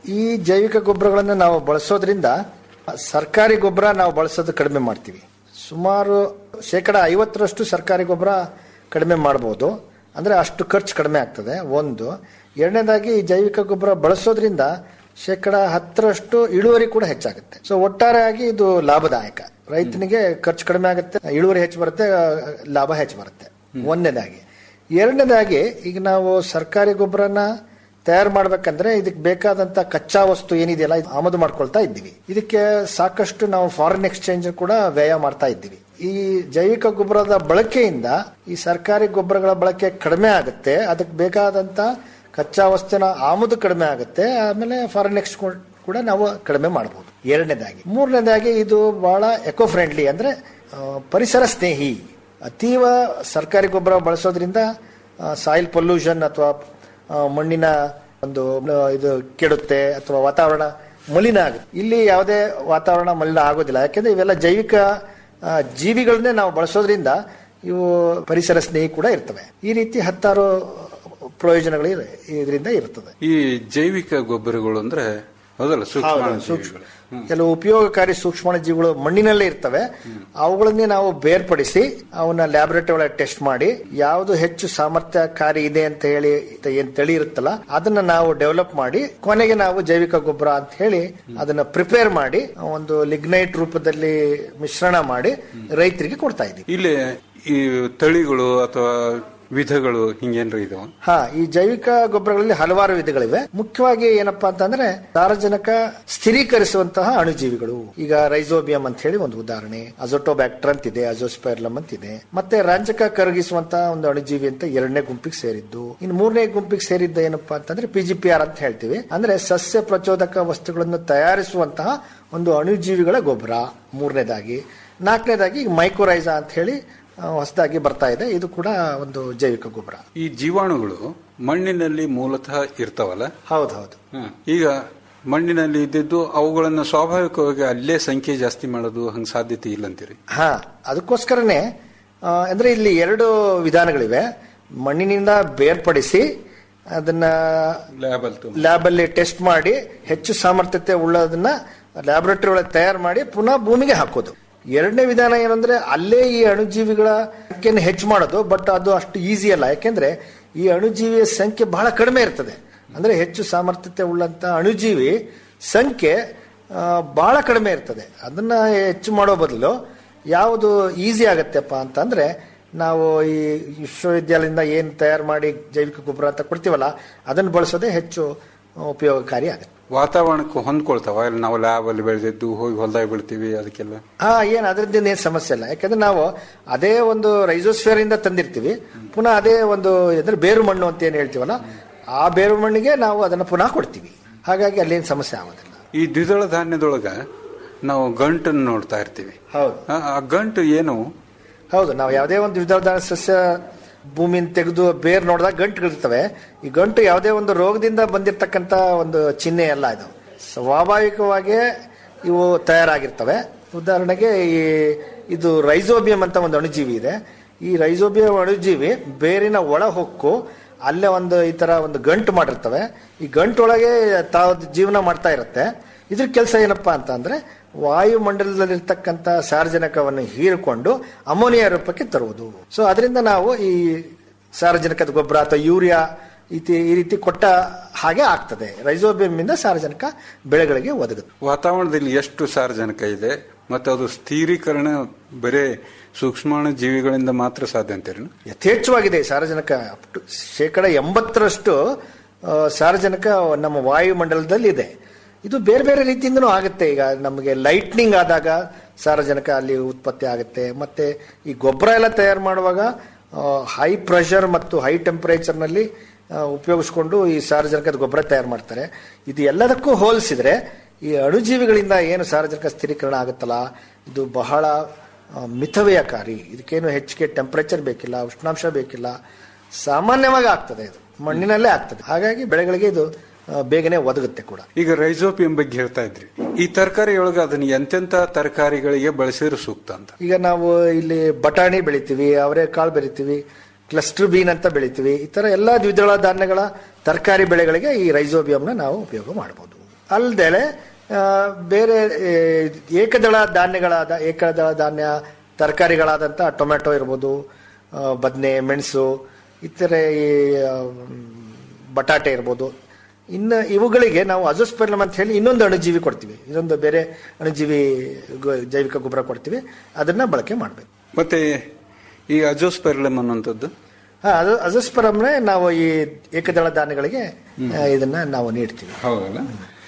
ಈ ಜೈವಿಕ ಗೊಬ್ಬರಗಳನ್ನು ನಾವು ಬಳಸೋದ್ರಿಂದ ಸರ್ಕಾರಿ ಗೊಬ್ಬರ ನಾವು ಬಳಸೋದು ಕಡಿಮೆ ಮಾಡ್ತೀವಿ ಸುಮಾರು ಶೇಕಡ ಐವತ್ತರಷ್ಟು ಸರ್ಕಾರಿ ಗೊಬ್ಬರ ಕಡಿಮೆ ಮಾಡ್ಬೋದು ಅಂದರೆ ಅಷ್ಟು ಖರ್ಚು ಕಡಿಮೆ ಆಗ್ತದೆ ಒಂದು ಎರಡನೇದಾಗಿ ಈ ಜೈವಿಕ ಗೊಬ್ಬರ ಬಳಸೋದ್ರಿಂದ ಶೇಕಡ ಹತ್ತರಷ್ಟು ಇಳುವರಿ ಕೂಡ ಹೆಚ್ಚಾಗುತ್ತೆ ಸೊ ಒಟ್ಟಾರೆಯಾಗಿ ಇದು ಲಾಭದಾಯಕ ರೈತನಿಗೆ ಖರ್ಚು ಕಡಿಮೆ ಆಗುತ್ತೆ ಇಳುವರಿ ಹೆಚ್ಚು ಬರುತ್ತೆ ಆ, ಲಾಭ ಹೆಚ್ಚು ಬರುತ್ತೆ ಒಂದನೇದಾಗಿ ಎರಡನೇದಾಗಿ ಈಗ ನಾವು ಸರ್ಕಾರಿ ಗೊಬ್ಬರನ ತಯಾರು ಮಾಡ್ಬೇಕಂದ್ರೆ ಇದಕ್ಕೆ ಬೇಕಾದಂತ ಕಚ್ಚಾ ವಸ್ತು ಏನಿದೆಯಲ್ಲ ಇದು ಆಮದು ಮಾಡ್ಕೊಳ್ತಾ ಇದ್ದೀವಿ ಇದಕ್ಕೆ ಸಾಕಷ್ಟು ನಾವು ಫಾರಿನ್ ಎಕ್ಸ್ಚೇಂಜ್ ಕೂಡ ವ್ಯಯ ಮಾಡ್ತಾ ಇದ್ದೀವಿ ಈ ಜೈವಿಕ ಗೊಬ್ಬರದ ಬಳಕೆಯಿಂದ ಈ ಸರ್ಕಾರಿ ಗೊಬ್ಬರಗಳ ಬಳಕೆ ಕಡಿಮೆ ಆಗುತ್ತೆ ಅದಕ್ಕೆ ಬೇಕಾದಂತ ಕಚ್ಚಾ ವಸ್ತುವಿನ ಆಮದು ಕಡಿಮೆ ಆಗುತ್ತೆ ಆಮೇಲೆ ಫಾರಿನ್ ಎಕ್ಸ್ಚೇಂಜ್ ಕೂಡ ನಾವು ಕಡಿಮೆ ಮಾಡಬಹುದು ಎರಡನೇದಾಗಿ ಮೂರನೇದಾಗಿ ಇದು ಬಹಳ ಎಕೋ ಫ್ರೆಂಡ್ಲಿ ಅಂದ್ರೆ ಆ, ಪರಿಸರ ಸ್ನೇಹಿ ಅತೀವ ಸರ್ಕಾರಿ ಗೊಬ್ಬರ ಬಳಸೋದ್ರಿಂದ ಸಾಯಿಲ್ ಪೊಲ್ಯೂಷನ್ ಅಥವಾ ಮಣ್ಣಿನ ಒಂದು ಆ, ಇದು ಕೆಡುತ್ತೆ ಅಥವಾ ವಾತಾವರಣ ಮಲಿನ ಆಗುತ್ತೆ ಇಲ್ಲಿ ಯಾವುದೇ ವಾತಾವರಣ ಮಲಿನ ಆಗೋದಿಲ್ಲ ಯಾಕೆಂದ್ರೆ ಇವೆಲ್ಲ ಜೈವಿಕ ಆ, ಜೀವಿಗಳನ್ನೇ ನಾವು ಬಳಸೋದ್ರಿಂದ ಇವು ಪರಿಸರ ಸ್ನೇಹಿ ಕೂಡ ಇರ್ತವೆ ಈ ರೀತಿ ಹತ್ತಾರು ಪ್ರಯೋಜನಗಳು ಇದೆ- ಇದರಿಂದ ಇರ್ತದೆ ಈ ಜೈವಿಕ ಗೊಬ್ಬರಗಳು ಅಂದ್ರೆ ಹೌದಲ್ಲ ಸೂಕ್ಷ್ಮ ಹೌದು, ಸೂಕ್ಷ್ಮ ಕೆಲವು ಉಪಯೋಗಕಾರಿ ಸೂಕ್ಷ್ಮಾಣು ಜೀವಿಗಳು ಮಣ್ಣಿನಲ್ಲೇ ಇರ್ತವೆ ಅವುಗಳನ್ನೇ ನಾವು ಬೇರ್ಪಡಿಸಿ ಅವನ್ನ ಲ್ಯಾಬೊರೇಟರಿ ಒಳಗೆ ಟೆಸ್ಟ್ ಮಾಡಿ ಯಾವುದು ಹೆಚ್ಚು ಸಾಮರ್ಥ್ಯಕಾರಿ ಇದೆ ಅಂತ ಹೇಳಿ ಏನ್ ತಳಿ ಇರುತ್ತಲ್ಲ ಅದನ್ನ ನಾವು ಡೆವಲಪ್ ಮಾಡಿ ಕೊನೆಗೆ ನಾವು ಜೈವಿಕ ಗೊಬ್ಬರ ಅಂತ ಹೇಳಿ ಅದನ್ನ ಪ್ರಿಪೇರ್ ಮಾಡಿ ಒಂದು ಲಿಗ್ನೈಟ್ ರೂಪದಲ್ಲಿ ಮಿಶ್ರಣ ಮಾಡಿ ರೈತರಿಗೆ ಕೊಡ್ತಾ ಇದ್ದೀವಿ ಇಲ್ಲಿ ಈ ತಳಿಗಳು ಅಥವಾ ವಿಧಗಳು ಹಿಂಗೇನ್ರ ಇದಾವ ಹಾ ಈ ಜೈವಿಕ ಗೊಬ್ಬರಗಳಲ್ಲಿ ಹಲವಾರು ವಿಧಗಳಿವೆ ಮುಖ್ಯವಾಗಿ ಏನಪ್ಪಾ ಅಂತಂದ್ರೆ ಸಾರಜನಕ ಸ್ಥಿರೀಕರಿಸುವಂತಹ ಅಣುಜೀವಿಗಳು ಈಗ ರೈಸೋಬಿಯಂ ಅಂತ ಹೇಳಿ ಒಂದು ಉದಾಹರಣೆ ಅಜೋಟೋಬ್ಯಾಕ್ಟರ್ ಅಂತಿದೆ ಅಜೋಸ್ಪೈರ್ಲಮ್ ಅಂತಿದೆ ಮತ್ತೆ ರಂಜಕ ಕರಗಿಸುವಂತಹ ಒಂದು ಅಣುಜೀವಿ ಅಂತ ಎರಡನೇ ಗುಂಪಿಗೆ ಸೇರಿದ್ದು ಇನ್ನು ಮೂರನೇ ಗುಂಪಿಗೆ ಸೇರಿದ್ದ ಏನಪ್ಪಾ ಅಂತಂದ್ರೆ ಪಿಜಿಪಿಆರ್ ಅಂತ ಹೇಳ್ತೀವಿ ಅಂದ್ರೆ ಸಸ್ಯ ಪ್ರಚೋದಕ ವಸ್ತುಗಳನ್ನು ತಯಾರಿಸುವಂತಹ ಒಂದು ಅಣುಜೀವಿಗಳ ಗೊಬ್ಬರ ಮೂರನೇದಾಗಿ ನಾಲ್ಕನೇದಾಗಿ ಮೈಕ್ರೋರೈಸಾ ಅಂತ ಹೇಳಿ ಆ, ಹೊಸದಾಗಿ ಬರ್ತಾ ಇದೆ ಇದು ಕೂಡ ಒಂದು ಜೈವಿಕ ಗೊಬ್ಬರ ಈ ಜೀವಾಣುಗಳು ಮಣ್ಣಿನಲ್ಲಿ ಮೂಲತಃ ಇರ್ತಾವಲ್ಲ ಹೌದು ಹೌದು ಹ್ಮ್. ಈಗ ಮಣ್ಣಿನಲ್ಲಿ ಇದ್ದಿದ್ದು ಅವುಗಳನ್ನ ಸ್ವಾಭಾವಿಕವಾಗಿ ಅಲ್ಲೇ ಸಂಖ್ಯೆ ಜಾಸ್ತಿ ಮಾಡೋದು ಹಂಗ ಸಾಧ್ಯತೆ ಇಲ್ಲ ಅಂತೀರಿ ಹಾ ಅದಕ್ಕೋಸ್ಕರನೇ ಆ, ಅಂದ್ರೆ ಇಲ್ಲಿ ಎರಡು ವಿಧಾನಗಳಿವೆ ಮಣ್ಣಿನಿಂದ ಬೇರ್ಪಡಿಸಿ ಅದನ್ನ ಲ್ಯಾಬ್ ಅಲ್ಲಿ ಲ್ಯಾಬ್ ಅಲ್ಲಿ ಟೆಸ್ಟ್ ಮಾಡಿ ಹೆಚ್ಚು ಸಾಮರ್ಥ್ಯತೆ ಉಳ್ಳದನ್ನ ಲ್ಯಾಬೊರೇಟರಿ ಒಳಗೆ ತಯಾರು ಮಾಡಿ ಪುನಃ ಭೂಮಿಗೆ ಹಾಕೋದು ಎರಡನೇ ವಿಧಾನ ಏನಂದ್ರೆ ಅಲ್ಲೇ ಈ ಅಣುಜೀವಿಗಳ ಸಂಖ್ಯೆಯನ್ನು ಹೆಚ್ಚು ಮಾಡೋದು ಬಟ್ ಅದು ಅಷ್ಟು ಈಸಿ ಅಲ್ಲ ಯಾಕೆಂದ್ರೆ ಈ ಅಣುಜೀವಿಯ ಸಂಖ್ಯೆ ಬಹಳ ಕಡಿಮೆ ಇರ್ತದೆ ಅಂದ್ರೆ ಹೆಚ್ಚು ಸಾಮರ್ಥ್ಯತೆ ಉಳ್ಳಂತ ಅಣುಜೀವಿ ಸಂಖ್ಯೆ ಆ, ಬಹಳ ಕಡಿಮೆ ಇರ್ತದೆ ಅದನ್ನ ಹೆಚ್ಚು ಮಾಡೋ ಬದಲು ಯಾವುದು ಈಸಿ ಆಗತ್ತೆಪ್ಪ ಅಂತಂದ್ರೆ ನಾವು ಈ ವಿಶ್ವವಿದ್ಯಾಲಯದಿಂದ ಏನು ತಯಾರು ಮಾಡಿ ಜೈವಿಕ ಗೊಬ್ಬರ ಅಂತ ಕೊಡ್ತೀವಲ್ಲ ಅದನ್ನು ಬಳಸೋದೇ ಹೆಚ್ಚು ಉಪಯೋಗಕಾರಿ ಆಗುತ್ತೆ ವಾತಾವರಣಕ್ಕೆ ಹೊಂದ್ಕೊಳ್ತಾವ ಇಲ್ಲಿ ನಾವು ಲ್ಯಾಬ್ ಅಲ್ಲಿ ಬೆಳೆದಿದ್ದು ಹೋಗಿ ಹೊಲದಾಗ ಬೆಳಿತೀವಿ ಅದಕ್ಕೆಲ್ಲ ಹಾ ಏನ್ ಅದರಿಂದ ಏನ್ ಸಮಸ್ಯೆ ಇಲ್ಲ ಯಾಕಂದ್ರೆ ನಾವು ಅದೇ ಒಂದು ರೈಸೋಸ್ಫಿಯರ್ ಇಂದ ತಂದಿರ್ತೀವಿ ಪುನಃ ಅದೇ ಒಂದು ಅಂದ್ರೆ ಬೇರು ಮಣ್ಣು ಅಂತ ಏನ್ ಹೇಳ್ತೀವಲ್ಲ ಆ ಬೇರು ಮಣ್ಣಿಗೆ ನಾವು ಅದನ್ನ ಪುನಃ ಕೊಡ್ತೀವಿ ಹಾಗಾಗಿ ಅಲ್ಲೇನ್ ಸಮಸ್ಯೆ ಆಗೋದಿಲ್ಲ ಈ ದ್ವಿದಳ ಧಾನ್ಯದೊಳಗ ನಾವು ಗಂಟನ್ನು ನೋಡ್ತಾ ಇರ್ತೀವಿ ಹೌದು ಆ- ಆ ಗಂಟು ಏನು ಹೌದು ನಾವು ಯಾವುದೇ ಒಂದು ವಿಧದ ಸಸ್ಯ ಭೂಮಿನ ತೆಗೆದು ಬೇರ್ ನೋಡಿದಾಗ ಗಂಟುಗಳಿರ್ತವೆ ಈ ಗಂಟು ಯಾವುದೇ ಒಂದು ರೋಗದಿಂದ ಬಂದಿರತಕ್ಕಂತ ಒಂದು ಚಿಹ್ನೆ ಅಲ್ಲ ಇದು ಸ್ವಾಭಾವಿಕವಾಗಿಯೇ ಇವು ತಯಾರಾಗಿರ್ತವೆ ಉದಾಹರಣೆಗೆ ಈ ಇದು ರೈಸೋಬಿಯಂ ಅಂತ ಒಂದು ಅಣುಜೀವಿ ಇದೆ ಈ ರೈಸೋಬಿಯಂ ಅಣುಜೀವಿ ಬೇರಿನ ಒಳ ಹೊಕ್ಕು ಅಲ್ಲೇ ಒಂದು ಈ ತರ ಒಂದು ಗಂಟು ಮಾಡಿರ್ತವೆ ಈ ಗಂಟೊಳಗೆ ತಾವು ಜೀವನ ಮಾಡ್ತಾ ಇರುತ್ತೆ ಇದ್ರ ಕೆಲಸ ಏನಪ್ಪಾ ಅಂತ ಅಂದ್ರೆ ವಾಯುಮಂಡಲದಲ್ಲಿರ್ತಕ್ಕಂಥ ಸಾರಜನಕವನ್ನು ಹೀರಿಕೊಂಡು ಅಮೋನಿಯಾ ರೂಪಕ್ಕೆ ತರುವುದು ಸೊ ಅದರಿಂದ ನಾವು ಈ ಸಾರಜನಕದ ಗೊಬ್ಬರ ಅಥವಾ ಯೂರಿಯಾ ಇತಿ ಈ ರೀತಿ ಕೊಟ್ಟ ಹಾಗೆ ಆಗ್ತದೆ ರೈಸೋಬಿಯಂ ಇಂದ ಸಾರಜನಕ ಬೆಳೆಗಳಿಗೆ ಒದಗುತ್ತೆ ವಾತಾವರಣದಲ್ಲಿ ಎಷ್ಟು ಸಾರಜನಕ ಇದೆ ಮತ್ತೆ ಅದು ಸ್ಥಿರೀಕರಣ ಬರೇ ಸೂಕ್ಷ್ಮಾಣು ಜೀವಿಗಳಿಂದ ಮಾತ್ರ ಸಾಧ್ಯ ಅಂತೀರಿ ಯಥೇಚ್ಛವಾಗಿದೆ ಸಾರಜನಕ up to ಶೇಕಡ ಎಂಬತ್ತರಷ್ಟು ಆ, ಸಾರಜನಕ ನಮ್ಮ ವಾಯುಮಂಡಲದಲ್ಲಿ ಇದೆ ಇದು ಬೇರೆ ಬೇರೆ ರೀತಿಯಿಂದನೂ ಆಗುತ್ತೆ ಈಗ ನಮಗೆ ಲೈಟ್ನಿಂಗ್ ಆದಾಗ ಸಾರಜನಕ ಅಲ್ಲಿ ಉತ್ಪತ್ತಿ ಆಗುತ್ತೆ ಮತ್ತೆ ಈ ಗೊಬ್ಬರ ಎಲ್ಲ ತಯಾರು ಮಾಡುವಾಗ ಹೈ ಪ್ರೆಷರ್ ಮತ್ತು ಹೈ ಟೆಂಪರೇಚರ್ನಲ್ಲಿ ಉಪಯೋಗಿಸ್ಕೊಂಡು ಈ ಸಾರಜನಕದ ಗೊಬ್ಬರ ತಯಾರು ಮಾಡ್ತಾರೆ ಇದು ಎಲ್ಲದಕ್ಕೂ ಹೋಲಿಸಿದ್ರೆ ಈ ಅಣುಜೀವಿಗಳಿಂದ ಏನು ಸಾರಜನಕ ಸ್ಥಿರೀಕರಣ ಆಗುತ್ತಲ್ಲ ಇದು ಬಹಳ ಆ, ಮಿತವ್ಯಯಕಾರಿ ಇದಕ್ಕೇನು ಹೆಚ್ಚಿಗೆ ಟೆಂಪರೇಚರ್ ಬೇಕಿಲ್ಲ ಉಷ್ಣಾಂಶ ಬೇಕಿಲ್ಲ ಸಾಮಾನ್ಯವಾಗಿ ಆಗ್ತದೆ ಇದು ಮಣ್ಣಿನಲ್ಲೇ ಆಗ್ತದೆ ಹಾಗಾಗಿ ಬೆಳೆಗಳಿಗೆ ಇದು ಆ, ಬೇಗನೆ ಒದಗುತ್ತೆ ಕೂಡ ಈಗ ರೈಸೋಪಿಯಂ ಬಗ್ಗೆ ಹೇಳ್ತಾ ಇದ್ರಿ ಈ ತರಕಾರಿಯೊಳಗೆ ಅದನ್ನ ಎಂತೆಂತ ತರಕಾರಿಗಳಿಗೆ ಬಳಸಿದ್ರೆ ಸೂಕ್ತ ಅಂತ ಈಗ ನಾವು ಇಲ್ಲಿ ಬಟಾಣಿ ಬೆಳಿತೀವಿ ಅವರೆಕಾಳು ಬೆಳಿತೀವಿ ಕ್ಲಸ್ಟರ್ ಬೀನ್ ಅಂತ ಬೆಳಿತೀವಿ ಈ ತರ ಎಲ್ಲಾ ದ್ವಿದಳ ಧಾನ್ಯಗಳ ತರಕಾರಿ ಬೆಳೆಗಳಿಗೆ ಈ ರೈಸೋಬಿಯಂನ ನಾವು ಉಪಯೋಗ ಮಾಡಬಹುದು ಅಲ್ಲದೆ ಬೇರೆ ಏ, ಏಕದಳ ಧಾನ್ಯಗಳಾದ ಏಕದಳ ಧಾನ್ಯ ತರಕಾರಿಗಳಾದಂಥ ಟೊಮೆಟೊ ಇರ್ಬೋದು ಆ, ಬದನೆ ಮೆಣಸು ಇತರೆ ಈ ಆ, ಬಟಾಟೆ ಇರ್ಬೋದು ಇನ್ನು ಇವುಗಳಿಗೆ ನಾವು ಅಜೋಸ್ಪೆರ್ಲಮ್ ಅಂತ ಹೇಳಿ ಇನ್ನೊಂದು ಅಣುಜೀವಿ ಕೊಡ್ತೀವಿ ಇನ್ನೊಂದು ಬೇರೆ ಅಣುಜೀವಿ ಗೊ- ಜೈವಿಕ ಗೊಬ್ಬರ ಕೊಡ್ತೀವಿ ಅದನ್ನ ಬಳಕೆ ಮಾಡಬೇಕು ಮತ್ತೆ ಈ ಅಜೋಸ್ಪೆರ್ಲಮ್ ಅನ್ನುವಂಥದ್ದು ಹಾ ಅದು ಅಜೋಸ್ಪರಮ್ನೇ ನಾವು ಈ ಏಕದಳ ಧಾನ್ಯಗಳಿಗೆ ಆ, ಇದನ್ನ ನಾವು ನೀಡ್ತೀವಿ ಹೌದಲ್ಲ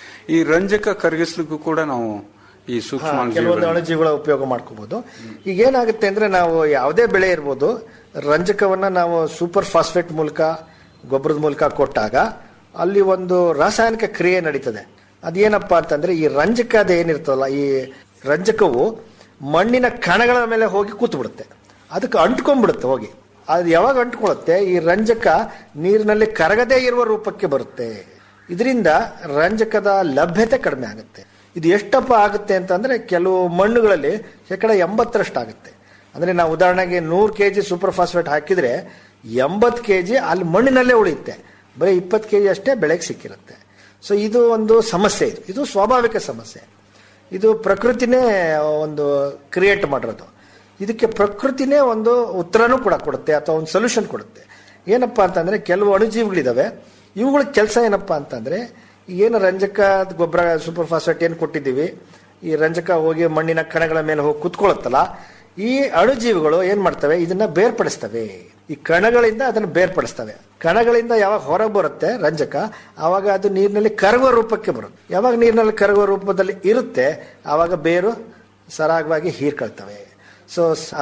ಈ ರಂಜಕ ಕರಗಿಸ್ಲಿಕ್ಕೂ ಕೂಡ ನಾವು ಈ ಸೂಕ್ಷ್ಮ ಹಾ, ಕೆಲವೊಂದು ಅಣುಜೀವಿಗಳ ಉಪಯೋಗ ಮಾಡ್ಕೋಬಹುದು ಈಗ ಏನಾಗುತ್ತೆ ಅಂದ್ರೆ ನಾವು ಯಾವುದೇ ಬೆಳೆ ಇರ್ಬೋದು ರಂಜಕವನ್ನ ನಾವು ಸೂಪರ್ ಫಾಸ್ಫೇಟ್ ಮೂಲಕ ಗೊಬ್ಬರದ ಮೂಲಕ ಕೊಟ್ಟಾಗ ಅಲ್ಲಿ ಒಂದು ರಾಸಾಯನಿಕ ಕ್ರಿಯೆ ನಡೀತದೆ ಅದೇನಪ್ಪ ಅಂತಂದ್ರೆ ಈ ರಂಜಕ ಅದು ಏನಿರ್ತದಲ್ಲ ಈ ರಂಜಕವು ಮಣ್ಣಿನ ಕಣಗಳ ಮೇಲೆ ಹೋಗಿ ಕೂತು ಬಿಡುತ್ತೆ ಅದಕ್ಕೆ ಅಂಟ್ಕೊಂಡ್ಬಿಡುತ್ತೆ ಹೋಗಿ ಅದು ಯಾವಾಗ ಅಂಟ್ಕೊಳ್ಳುತ್ತೆ ಈ ರಂಜಕ ನೀರಿನಲ್ಲಿ ಕರಗದೇ ಇರುವ ರೂಪಕ್ಕೆ ಬರುತ್ತೆ ಇದರಿಂದ ರಂಜಕದ ಲಭ್ಯತೆ ಕಡಿಮೆ ಆಗುತ್ತೆ ಇದು ಎಷ್ಟಪ್ಪ ಆಗುತ್ತೆ ಅಂತಂದ್ರೆ ಕೆಲವು ಮಣ್ಣುಗಳಲ್ಲಿ ಶೇಕಡ ಎಂಬತ್ತರಷ್ಟು ಆಗುತ್ತೆ ಅಂದ್ರೆ ನಾವು ಉದಾಹರಣೆಗೆ ನೂರು ಕೆ ಜಿ ಸೂಪರ್ ಫಾಸ್ಫೇಟ್ ಹಾಕಿದ್ರೆ ಎಂಬತ್ತು ಕೆ ಜಿ ಅಲ್ಲಿ ಮಣ್ಣಿನಲ್ಲೇ ಉಳಿಯುತ್ತೆ ಬರೀ ಇಪ್ಪತ್ತು ಕೆ ಜಿ ಅಷ್ಟೇ ಬೆಳೆಗೆ ಸಿಕ್ಕಿರುತ್ತೆ ಸೊ ಇದು ಒಂದು ಸಮಸ್ಯೆ ಇದು ಇದು ಸ್ವಾಭಾವಿಕ ಸಮಸ್ಯೆ ಇದು ಪ್ರಕೃತಿನೇ ಒಂದು ಕ್ರಿಯೇಟ್ ಮಾಡಿರೋದು ಇದಕ್ಕೆ ಪ್ರಕೃತಿನೇ ಒಂದು ಉತ್ತರನೂ ಕೂಡ ಕೊಡುತ್ತೆ ಅಥವಾ ಒಂದು ಸೊಲ್ಯೂಷನ್ ಕೊಡುತ್ತೆ ಏನಪ್ಪಾ ಅಂತಂದ್ರೆ ಕೆಲವು ಅಣುಜೀವಿಗಳಿದಾವೆ ಇವುಗಳ ಕೆಲಸ ಏನಪ್ಪಾ ಅಂತಂದ್ರೆ ಏನು ರಂಜಕ ಗೊಬ್ಬರ ಸೂಪರ್ ಫಾಸ್ಫೇಟ್ ಏನು ಕೊಟ್ಟಿದ್ದೀವಿ ಈ ರಂಜಕ ಹೋಗಿ ಮಣ್ಣಿನ ಕಣಗಳ ಮೇಲೆ ಹೋಗಿ ಕುತ್ಕೊಳ್ಳುತ್ತಲ್ಲ ಈ ಅಣುಜೀವಿಗಳು ಏನ್ ಮಾಡ್ತವೆ ಇದನ್ನ ಬೇರ್ಪಡಿಸ್ತವೆ ಈ ಕಣಗಳಿಂದ ಅದನ್ನು ಬೇರ್ಪಡಿಸ್ತವೆ ಕಣಗಳಿಂದ ಯಾವಾಗ ಹೊರಗೆ ಬರುತ್ತೆ ರಂಜಕ ಆವಾಗ ಅದು ನೀರಿನಲ್ಲಿ ಕರಗುವ ರೂಪಕ್ಕೆ ಬರುತ್ತೆ ಯಾವಾಗ ನೀರಿನಲ್ಲಿ ಕರಗುವ ರೂಪದಲ್ಲಿ ಇರುತ್ತೆ ಆವಾಗ ಬೇರು ಸರಾಗವಾಗಿ ಹೀರ್ಕೊಳ್ತವೆ ಸೊ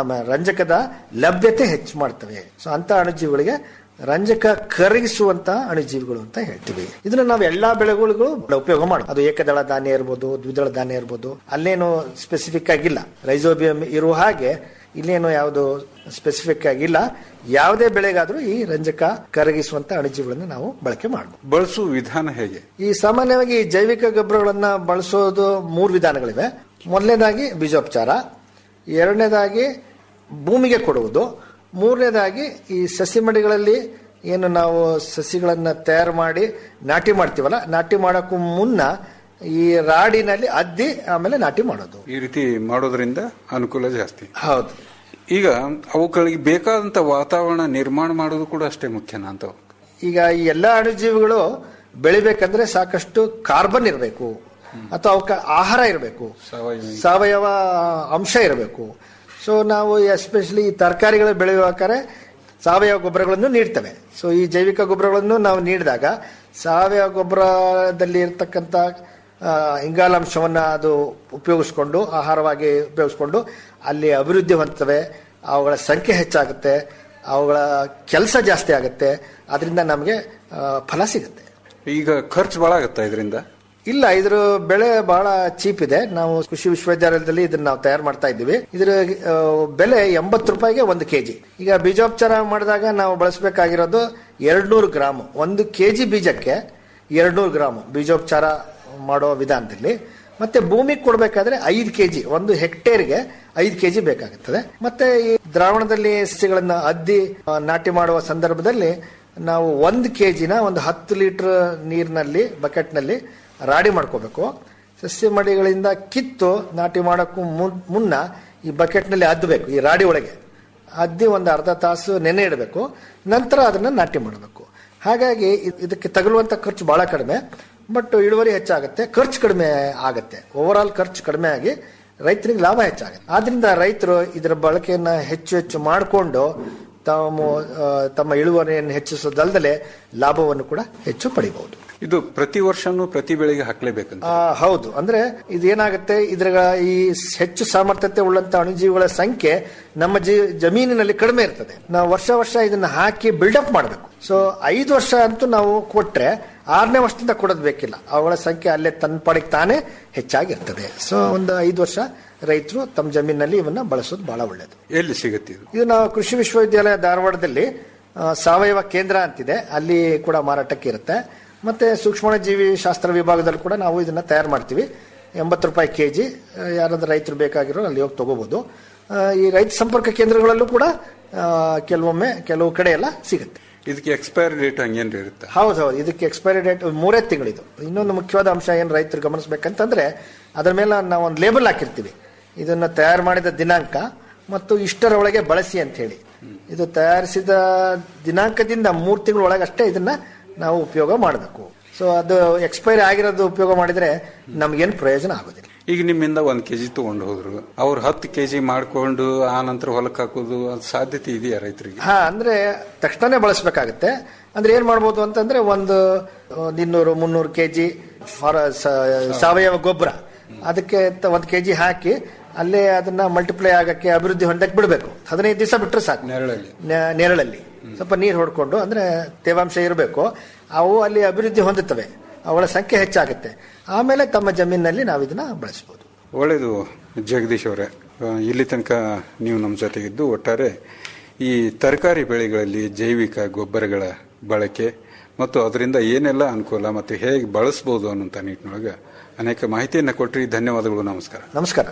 ರಂಜಕದ ಲಭ್ಯತೆ ಹೆಚ್ಚು ಮಾಡ್ತವೆ ಸೊ ಅಂತ ಅಣುಜೀವಿಗಳಿಗೆ ರಂಜಕ ಕರಗಿಸುವಂತ ಅಣುಜೀವಿಗಳು ಅಂತ ಹೇಳ್ತೀವಿ ಇದನ್ನ ನಾವು ಎಲ್ಲಾ ಬೆಳೆಗಳಿಗೂ ಉಪಯೋಗ ಮಾಡೋದು ಅದು ಏಕದಳ ಧಾನ್ಯ ಇರ್ಬೋದು ದ್ವಿದಳ ಧಾನ್ಯ ಇರ್ಬೋದು ಅಲ್ಲೇನು ಸ್ಪೆಸಿಫಿಕ್ ಆಗಿಲ್ಲ ರೈಸೋಬಿಯಂ ಇರುವ ಹಾಗೆ ಇಲ್ಲೇನು ಯಾವುದು ಸ್ಪೆಸಿಫಿಕ್ ಆಗಿಲ್ಲ ಯಾವುದೇ ಬೆಳೆಗಾದ್ರೂ ಈ ರಂಜಕ ಕರಗಿಸುವಂತ ಅಣುಜೀವಿಗಳನ್ನು ನಾವು ಬಳಕೆ ಮಾಡಬಹುದು ಬಳಸುವ ವಿಧಾನ ಹೇಗೆ ಈ ಸಾಮಾನ್ಯವಾಗಿ ಈ ಜೈವಿಕ ಗೊಬ್ಬರಗಳನ್ನ ಬಳಸೋದು ಮೂರು ವಿಧಾನಗಳಿವೆ ಮೊದಲನೇದಾಗಿ ಬೀಜೋಪಚಾರ ಎರಡನೇದಾಗಿ ಭೂಮಿಗೆ ಕೊಡುವುದು ಮೂರನೇದಾಗಿ ಈ ಸಸಿ ಮಡಿಗಳಲ್ಲಿ ಏನು ನಾವು ಸಸಿಗಳನ್ನ ತಯಾರು ಮಾಡಿ ನಾಟಿ ಮಾಡ್ತೀವಲ್ಲ ನಾಟಿ ಮಾಡೋಕ್ಕೂ ಮುನ್ನ ಈ ರಾಡಿನಲ್ಲಿ ಅದ್ದಿ ಆಮೇಲೆ ನಾಟಿ ಮಾಡೋದು ಈ ರೀತಿ ಮಾಡೋದ್ರಿಂದ ಅನುಕೂಲ ಜಾಸ್ತಿ ಹೌದು ಈಗ ಅವುಗಳಿಗೆ ಬೇಕಾದಂತ ವಾತಾವರಣ ನಿರ್ಮಾಣ ಮಾಡೋದು ಕೂಡ ಅಷ್ಟೇ ಮುಖ್ಯನಾ ಅಂತ ಈಗ ಈ ಎಲ್ಲಾ ಅಣುಜೀವಿಗಳು ಬೆಳಿಬೇಕಂದ್ರೆ ಸಾಕಷ್ಟು ಕಾರ್ಬನ್ ಇರಬೇಕು ಅಥವಾ ಅವಕ್ಕೆ ಆಹಾರ ಇರಬೇಕು ಸಾವಯವ ಅಂಶ ಇರಬೇಕು ಸೊ ನಾವು ಎಸ್ಪೆಷಲಿ ತರಕಾರಿಗಳು ಬೆಳೆಯುವಾದ್ರೆ ಸಾವಯವ ಗೊಬ್ಬರಗಳನ್ನು ನೀಡ್ತವೆ ಸೊ ಈ ಜೈವಿಕ ಗೊಬ್ಬರಗಳನ್ನು ನಾವು ನೀಡಿದಾಗ ಸಾವಯವ ಗೊಬ್ಬರದಲ್ಲಿ ಇರ್ತಕ್ಕಂಥ ಆ, ಇಂಗಾಲಾಂಶವನ್ನ ಅದು ಉಪಯೋಗಿಸ್ಕೊಂಡು ಆಹಾರವಾಗಿ ಉಪಯೋಗಿಸ್ಕೊಂಡು ಅಲ್ಲಿ ಅಭಿವೃದ್ಧಿ ಹೊಂದ್ತವೆ ಅವುಗಳ ಸಂಖ್ಯೆ ಹೆಚ್ಚಾಗುತ್ತೆ ಅವುಗಳ ಕೆಲಸ ಜಾಸ್ತಿ ಆಗುತ್ತೆ ಅದರಿಂದ ನಮಗೆ ಆ, ಫಲ ಸಿಗುತ್ತೆ ಈಗ ಖರ್ಚು ಬಹಳ ಆಗತ್ತಾ ಇದರಿಂದ ಇಲ್ಲ ಇದ್ರ ಬೆಳೆ ಬಹಳ ಚೀಪ್ ಇದೆ ನಾವು ಕೃಷಿ ವಿಶ್ವವಿದ್ಯಾಲಯದಲ್ಲಿ ಇದನ್ನ ನಾವು ತಯಾರು ಮಾಡ್ತಾ ಇದ್ದೀವಿ ಇದರ ಆ, ಬೆಲೆ ಎಂಬತ್ತು ರೂಪಾಯಿಗೆ ಒಂದು ಕೆಜಿ ಈಗ ಬೀಜೋಪಚಾರ ಮಾಡಿದಾಗ ನಾವು ಬಳಸಬೇಕಾಗಿರೋದು ಎರಡ್ನೂರು ಗ್ರಾಮ್ ಒಂದು ಕೆಜಿ ಬೀಜಕ್ಕೆ ಎರಡ್ನೂರು ಗ್ರಾಮ್ ಬೀಜೋಪಚಾರ ಮಾಡೋ ವಿಧಾನದಲ್ಲಿ ಮತ್ತೆ ಭೂಮಿಗೆ ಕೊಡಬೇಕಾದ್ರೆ ಐದು ಕೆಜಿ ಒಂದು ಹೆಕ್ಟೇರ್ಗೆ ಐದು ಕೆಜಿ ಬೇಕಾಗುತ್ತದೆ ಮತ್ತೆ ಈ ದ್ರಾವಣದಲ್ಲಿ ಸಸಿಗಳನ್ನ ಅದ್ದಿ ಆ, ನಾಟಿ ಮಾಡುವ ಸಂದರ್ಭದಲ್ಲಿ ನಾವು ಒಂದು ಕೆಜಿನ ಒಂದು ಹತ್ತು ಲೀಟರ್ ನೀರಿನಲ್ಲಿ ಬಕೆಟ್ನಲ್ಲಿ ರಾಡಿ ಮಾಡ್ಕೋಬೇಕು ಸಸ್ಯ ಮಡಿಗಳಿಂದ ಕಿತ್ತು ನಾಟಿ ಮಾಡೋಕ್ಕೂ ಮುನ್- ಮುನ್ನ ಈ ಬಕೆಟ್ನಲ್ಲಿ ಅದ್ದಬೇಕು ಈ ರಾಡಿ ಒಳಗೆ ಅದ್ದಿ ಒಂದು ಅರ್ಧ ತಾಸು ನೆನೆ ಇಡಬೇಕು ನಂತರ ಅದನ್ನ ನಾಟಿ ಮಾಡಬೇಕು ಹಾಗಾಗಿ ಇದ್- ಇದಕ್ಕೆ ತಗಲುವಂತ ಖರ್ಚು ಬಹಳ ಕಡಿಮೆ ಬಟ್ ಇಳುವರಿ ಹೆಚ್ಚಾಗುತ್ತೆ ಖರ್ಚು ಕಡಿಮೆ ಆಗುತ್ತೆ ಓವರ್ ಆಲ್ ಖರ್ಚು ಕಡಿಮೆ ಆಗಿ ರೈತರಿಗೆ ಲಾಭ ಹೆಚ್ಚಾಗುತ್ತೆ ಆದ್ರಿಂದ ರೈತರು ಇದರ ಬಳಕೆಯನ್ನ ಹೆಚ್ಚು ಹೆಚ್ಚು ಮಾಡಿಕೊಂಡು ತಾವು ಆ, ತಮ್ಮ ಇಳುವರಿಯನ್ನು ಹೆಚ್ಚಿಸೋದಲ್ಲದೆ ಲಾಭವನ್ನು ಕೂಡ ಹೆಚ್ಚು ಪಡಿಬಹುದು ಇದು ಪ್ರತಿ ವರ್ಷನೂ ಪ್ರತಿ ಬೆಳೆಗೆ ಹಾಕ್ಲೇಬೇಕಂತ ಆ, ಹೌದು ಅಂದ್ರೆ ಇದೇನಾಗುತ್ತೆ ಇದ್ರ ಈ ಹೆಚ್ಚು ಸಾಮರ್ಥ್ಯತೆ ಉಳ್ಳಂತ ಅಣುಜೀವಿಗಳ ಸಂಖ್ಯೆ ನಮ್ಮ ಜೀ ಜಮೀನಿನಲ್ಲಿ ಕಡಿಮೆ ಇರ್ತದೆ ನಾವು ವರ್ಷ ವರ್ಷ ಇದನ್ನ ಹಾಕಿ ಬಿಲ್ಡಪ್ ಮಾಡಬೇಕು ಸೊ ಐದು ವರ್ಷ ಅಂತೂ ನಾವು ಕೊಟ್ರೆ ಆರನೇ ವರ್ಷದಿಂದ ಕೊಡೋದು ಬೇಕಿಲ್ಲ ಅವುಗಳ ಸಂಖ್ಯೆ ಅಲ್ಲೇ ತನ್ನ ಪಾಡಿಗೆ ತಾನೇ ಹೆಚ್ಚಾಗಿರ್ತದೆ ಸೊ ಒಂದು ಐದು ವರ್ಷ ರೈತರು ತಮ್ಮ ಜಮೀನಿನಲ್ಲಿ ಇವನ್ನ ಬಳಸೋದು ಬಹಳ ಒಳ್ಳೆಯದು ಎಲ್ಲಿ ಸಿಗುತ್ತೆ ಇದು ಇದು ನಾವು ಕೃಷಿ ವಿಶ್ವವಿದ್ಯಾಲಯ ಧಾರವಾಡದಲ್ಲಿ ಆ, ಸಾವಯವ ಕೇಂದ್ರ ಅಂತಿದೆ ಅಲ್ಲಿ ಕೂಡ ಮಾರಾಟಕ್ಕೆ ಇರುತ್ತೆ ಮತ್ತೆ ಸೂಕ್ಷ್ಮಜೀವಿ ಶಾಸ್ತ್ರ ವಿಭಾಗದಲ್ಲಿ ಕೂಡ ನಾವು ಇದನ್ನ ತಯಾರು ಮಾಡ್ತೀವಿ ಎಂಬತ್ತು ರೂಪಾಯಿ ಕೆ ಜಿ ಯಾರಾದ್ರೂ ರೈತರು ಬೇಕಾಗಿರೋ ಅಲ್ಲಿ ಹೋಗಿ ತಗೋಬಹುದು ಆ, ಈ ರೈತ ಸಂಪರ್ಕ ಕೇಂದ್ರಗಳಲ್ಲೂ ಕೂಡ ಆ, ಕೆಲವೊಮ್ಮೆ ಕೆಲವು ಕಡೆ ಎಲ್ಲ ಸಿಗುತ್ತೆ ಇದಕ್ಕೆ ಎಕ್ಸ್ಪೈರಿ ಡೇಟ್ ಹಂಗೇನ್ರಿ ಇರುತ್ತೆ ಹೌದು ಹೌದು ಇದಕ್ಕೆ ಎಕ್ಸ್ಪೈರಿ ಡೇಟ್ ಮೂರೇ ತಿಂಗಳಿದು ಇನ್ನೊಂದು ಮುಖ್ಯವಾದ ಅಂಶ ಏನು ರೈತರು ಗಮನಿಸ್ಬೇಕಂತಂದ್ರೆ ಅದರ ಮೇಲೆ ನಾವು ಒಂದು ಲೇಬಲ್ ಹಾಕಿರ್ತೀವಿ ಇದನ್ನ ತಯಾರು ಮಾಡಿದ ದಿನಾಂಕ ಮತ್ತು ಇಷ್ಟರ ಒಳಗೆ ಬಳಸಿ ಅಂತ ಹೇಳಿ ಇದು ತಯಾರಿಸಿದ ದಿನಾಂಕದಿಂದ ಮೂರು ತಿಂಗಳ ಒಳಗೆ ಅಷ್ಟೇ ಇದನ್ನ ನಾವು ಉಪಯೋಗ ಮಾಡಬೇಕು ಸೊ ಅದು ಎಕ್ಸ್ಪೈರಿ ಆಗಿರೋದು ಉಪಯೋಗ ಮಾಡಿದ್ರೆ ನಮ್ಗೇನು ಪ್ರಯೋಜನ ಆಗೋದಿಲ್ಲ ಈಗ ನಿಮ್ಮಿಂದ ಒಂದ್ ಕೆಜಿ ತಗೊಂಡು ಹೋದ್ರು ಅವ್ರು ಹತ್ತು ಕೆಜಿ ಮಾಡ್ಕೊಂಡು ಆ ನಂತರ ಹೊಲಕ್ಕೆ ಹಾಕೋದು ಅದ್ ಸಾಧ್ಯತೆ ಇದೆಯಾ ರೈತರಿಗೆ ಹಾ ಅಂದ್ರೆ ತಕ್ಷಣನೇ ಬಳಸಬೇಕಾಗುತ್ತೆ ಅಂದ್ರೆ ಏನ್ ಮಾಡ್ಬೋದು ಅಂತಂದ್ರೆ ಒಂದು ಇನ್ನೂರು ಮುನ್ನೂರು ಕೆಜಿ ಫಾರ ಸಾವಯವ ಗೊಬ್ಬರ ಅದಕ್ಕೆ ತ- ಒಂದ್ ಕೆಜಿ ಹಾಕಿ ಅಲ್ಲೇ ಅದನ್ನ ಮಲ್ಟಿಪ್ಲೈ ಆಗಕ್ಕೆ ಅಭಿವೃದ್ಧಿ ಹೊಂದಕ್ಕೆ ಬಿಡಬೇಕು ಹದಿನೈದು ದಿವಸ ಬಿಟ್ಟರೆ ಸಾಕು ನೆರಳಲ್ಲಿ ನೆ- ನೆರಳಲ್ಲಿ ಸ್ವಲ್ಪ ನೀರು ಹೊಡ್ಕೊಂಡು ಅಂದ್ರೆ ತೇವಾಂಶ ಇರಬೇಕು ಅವು ಅಲ್ಲಿ ಅಭಿವೃದ್ಧಿ ಹೊಂದುತ್ತವೆ ಅವುಗಳ ಸಂಖ್ಯೆ ಹೆಚ್ಚಾಗುತ್ತೆ ಆಮೇಲೆ ತಮ್ಮ ಜಮೀನಿನಲ್ಲಿ ನಾವು ಇದನ್ನ ಬಳಸಬಹುದು ಒಳ್ಳೇದು ಜಗದೀಶ್ ಅವರೇ ಆ, ಇಲ್ಲಿ ತನಕ ನೀವು ನಮ್ಮ ಜೊತೆಗಿದ್ದು ಒಟ್ಟಾರೆ ಈ ತರಕಾರಿ ಬೆಳೆಗಳಲ್ಲಿ ಜೈವಿಕ ಗೊಬ್ಬರಗಳ ಬಳಕೆ ಮತ್ತು ಅದರಿಂದ ಏನೆಲ್ಲ ಅನುಕೂಲ ಮತ್ತು ಹೇಗೆ ಬಳಸಬಹುದು ಅನ್ನೋಂಥ ನಿಟ್ಟಿನೊಳಗೆ ಅನೇಕ ಮಾಹಿತಿಯನ್ನು ಕೊಟ್ರಿ ಧನ್ಯವಾದಗಳು ನಮಸ್ಕಾರ ನಮಸ್ಕಾರ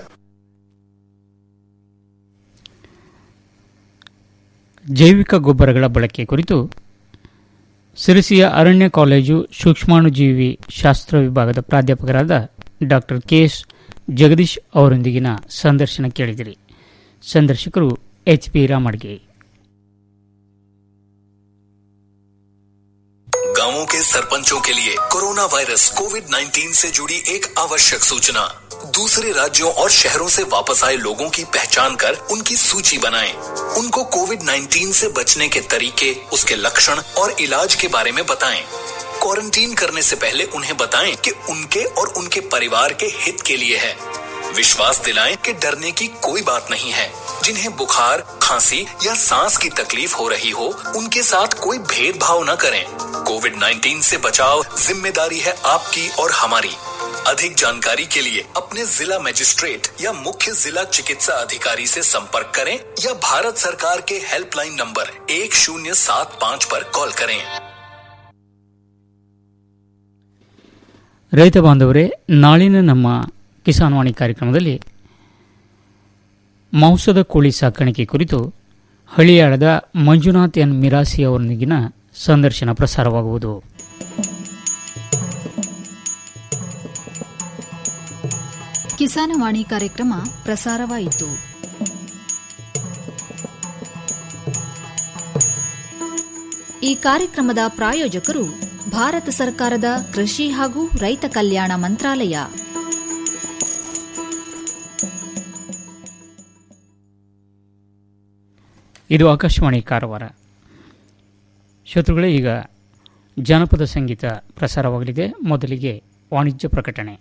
ಜೈವಿಕ ಗೊಬ್ಬರಗಳ ಬಳಕೆ ಕುರಿತು ಸಿರಿಸಿಯ ಅರಣ್ಯ ಕಾಲೇಜು ಸೂಕ್ಷ್ಮಾಣುಜೀವಿ ಶಾಸ್ತ್ರ ವಿಭಾಗದ ಪ್ರಾಧ್ಯಾಪಕರಾದ ಡಾಕ್ಟರ್ ಕೆಎಸ್ ಜಗದೀಶ್ ಅವರೊಂದಿಗಿನ ಸಂದರ್ಶನ ಕೇಳಿದಿರಿ ಸಂದರ್ಶಕರು ಎಚ್ ಪಿ ರಾಮಡ್ಗೆ गांवों के सरपंचों के लिए कोरोना वायरस कोविड 19 से जुड़ी एक आवश्यक सूचना दूसरे राज्यों और शहरों से वापस आए लोगों की पहचान कर उनकी सूची बनाएं। उनको कोविड 19 से बचने के तरीके उसके लक्षण और इलाज के बारे में बताएं। क्वारंटीन करने से पहले उन्हें बताएं कि उनके और उनके परिवार के हित के लिए है विश्वास दिलाएं कि डरने की कोई बात नहीं है जिन्हें बुखार खांसी या सांस की तकलीफ हो रही हो उनके साथ कोई भेदभाव न करें कोविड 19 से बचाव जिम्मेदारी है आपकी और हमारी अधिक जानकारी के लिए अपने जिला मजिस्ट्रेट या मुख्य जिला चिकित्सा अधिकारी से संपर्क करें या भारत सरकार के हेल्पलाइन नंबर एक शून्य सात पाँच पर कॉल करें ರೈತ ಬಾಂಧವರೇ ನಾಳಿನ ನಮ್ಮ ಕಿಸಾನ್ ವಾಣಿ ಕಾರ್ಯಕ್ರಮದಲ್ಲಿ ಮಾಂಸದ ಕೋಳಿ ಸಾಕಾಣಿಕೆ ಕುರಿತು ಹಳಿಯಾಳದ ಮಂಜುನಾಥ್ ಎನ್ ಮಿರಾಸಿ ಅವರೊಂದಿಗಿನ ಸಂದರ್ಶನ ಪ್ರಸಾರವಾಗುವುದು ಕಿಸಾನವಾಣಿ ಕಾರ್ಯಕ್ರಮ ಪ್ರಸಾರವಾಯಿತು ಈ ಕಾರ್ಯಕ್ರಮದ ಪ್ರಾಯೋಜಕರು ಭಾರತ ಸರ್ಕಾರದ ಕೃಷಿ ಹಾಗೂ ರೈತ ಕಲ್ಯಾಣ ಮಂತ್ರಾಲಯ ಇದು ಆಕಾಶವಾಣಿ ಕಾರವಾರ ಶ್ರೋತೃಗಳೇ ಈಗ ಜಾನಪದ ಸಂಗೀತ ಪ್ರಸಾರವಾಗಲಿದೆ ಮೊದಲಿಗೆ ವಾಣಿಜ್ಯ ಪ್ರಕಟಣೆ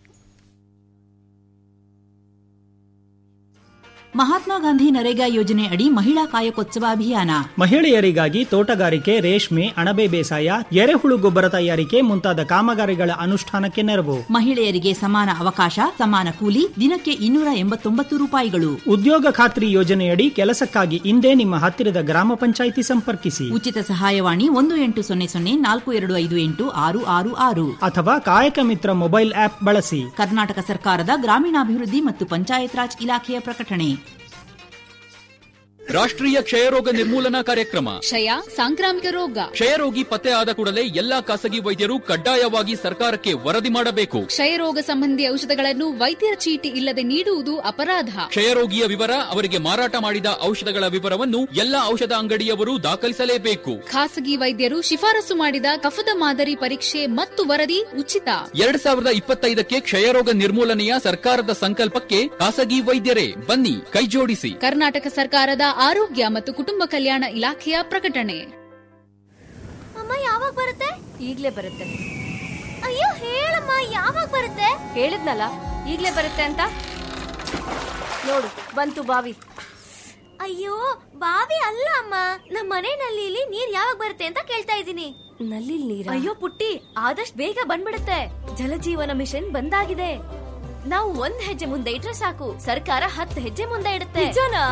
ಮಹಾತ್ಮ ಗಾಂಧಿ ನರೇಗಾ ಯೋಜನೆ ಅಡಿ ಮಹಿಳಾ ಕಾಯಕೋತ್ಸವ ಅಭಿಯಾನ ಮಹಿಳೆಯರಿಗಾಗಿ ತೋಟಗಾರಿಕೆ ರೇಷ್ಮೆ ಅಣಬೆ ಬೇಸಾಯ ಎರೆಹುಳು ಗೊಬ್ಬರ ತಯಾರಿಕೆ ಮುಂತಾದ ಕಾಮಗಾರಿಗಳ ಅನುಷ್ಠಾನಕ್ಕೆ ನೆರವು ಮಹಿಳೆಯರಿಗೆ ಸಮಾನ ಅವಕಾಶ ಸಮಾನ ಕೂಲಿ ದಿನಕ್ಕೆ ಇನ್ನೂರ ಎಂಬತ್ತೊಂಬತ್ತು ರೂಪಾಯಿಗಳು ಉದ್ಯೋಗ ಖಾತ್ರಿ ಯೋಜನೆಯಡಿ ಕೆಲಸಕ್ಕಾಗಿ ಇಂದೇ ನಿಮ್ಮ ಹತ್ತಿರದ ಗ್ರಾಮ ಪಂಚಾಯಿತಿ ಸಂಪರ್ಕಿಸಿ ಉಚಿತ ಸಹಾಯವಾಣಿ ಒಂದು ಎಂಟು ಸೊನ್ನೆ ಸೊನ್ನೆ ನಾಲ್ಕು ಎರಡು ಐದು ಎಂಟು ಆರು ಆರು ಆರು ಅಥವಾ ಕಾಯಕ ಮಿತ್ರ ಮೊಬೈಲ್ ಆಪ್ ಬಳಸಿ ಕರ್ನಾಟಕ ಸರ್ಕಾರದ ಗ್ರಾಮೀಣಾಭಿವೃದ್ಧಿ ಮತ್ತು ಪಂಚಾಯತ್ ರಾಜ್ ಇಲಾಖೆಯ ಪ್ರಕಟಣೆ ರಾಷ್ಟ್ರೀಯ ಕ್ಷಯರೋಗ ನಿರ್ಮೂಲನಾ ಕಾರ್ಯಕ್ರಮ ಕ್ಷಯ ಸಾಂಕ್ರಾಮಿಕ ರೋಗ ಕ್ಷಯರೋಗಿ ಪತ್ತೆ ಆದ ಕೂಡಲೇ ಎಲ್ಲಾ ಖಾಸಗಿ ವೈದ್ಯರು ಕಡ್ಡಾಯವಾಗಿ ಸರ್ಕಾರಕ್ಕೆ ವರದಿ ಮಾಡಬೇಕು ಕ್ಷಯರೋಗ ಸಂಬಂಧಿ ಔಷಧಗಳನ್ನು ವೈದ್ಯರ ಚೀಟಿ ಇಲ್ಲದೆ ನೀಡುವುದು ಅಪರಾಧ ಕ್ಷಯರೋಗಿಯ ವಿವರ ಅವರಿಗೆ ಮಾರಾಟ ಮಾಡಿದ ಔಷಧಗಳ ವಿವರವನ್ನು ಎಲ್ಲಾ ಔಷಧ ಅಂಗಡಿಯವರು ದಾಖಲಿಸಲೇಬೇಕು ಖಾಸಗಿ ವೈದ್ಯರು ಶಿಫಾರಸು ಮಾಡಿದ ಕಫದ ಮಾದರಿ ಪರೀಕ್ಷೆ ಮತ್ತು ವರದಿ ಉಚಿತ ಎರಡ್ ಸಾವಿರದ ಇಪ್ಪತ್ತೈದಕ್ಕೆ ಕ್ಷಯರೋಗ ನಿರ್ಮೂಲನೆಯ ಸರ್ಕಾರದ ಸಂಕಲ್ಪಕ್ಕೆ ಖಾಸಗಿ ವೈದ್ಯರೇ ಬನ್ನಿ ಕೈಜೋಡಿಸಿ ಕರ್ನಾಟಕ ಸರ್ಕಾರದ ಆರೋಗ್ಯ ಮತ್ತು ಕುಟುಂಬ ಕಲ್ಯಾಣ ಇಲಾಖೆಯ ಪ್ರಕಟಣೆ ಅಮ್ಮ ಯಾವಾಗ ಬರುತ್ತೆ ಈಗ್ಲೇ ಬರುತ್ತೆ ಅಯ್ಯೋ ಹೇಳಮ್ಮ ಯಾವಾಗ ಬರುತ್ತೆ ಹೇಳಿದ್ನಲ್ಲ ಈಗ್ಲೇ ಬರುತ್ತೆ ಅಂತ ನೋಡು ಬಂತು ಬಾವಿ ಅಯ್ಯೋ ಬಾವಿ ಅಲ್ಲ ಅಮ್ಮ ನಮ್ಮ ಮನೆ ನಲ್ಲಿಲಿ ನೀರ್ ಯಾವಾಗ ಬರುತ್ತೆ ಅಂತ ಕೇಳ್ತಾ ಇದ್ದೀನಿ ನಲ್ಲಿ ನೀರ ಅಯ್ಯೋ ಪುಟ್ಟಿ ಆದಷ್ಟು ಬೇಗ ಬಂದ್ಬಿಡುತ್ತೆ ಜಲಜೀವನ ಮಿಷನ್ ಬಂದಾಗಿದೆ ನಾವು ಒಂದ್ ಹೆಜ್ಜೆ ಮುಂದೆ ಇಟ್ರೆ ಸಾಕು ಸರ್ಕಾರ ಹತ್ತು ಹೆಜ್ಜೆ ಮುಂದೆ ಇಡುತ್ತೆ ನಿಜನಾ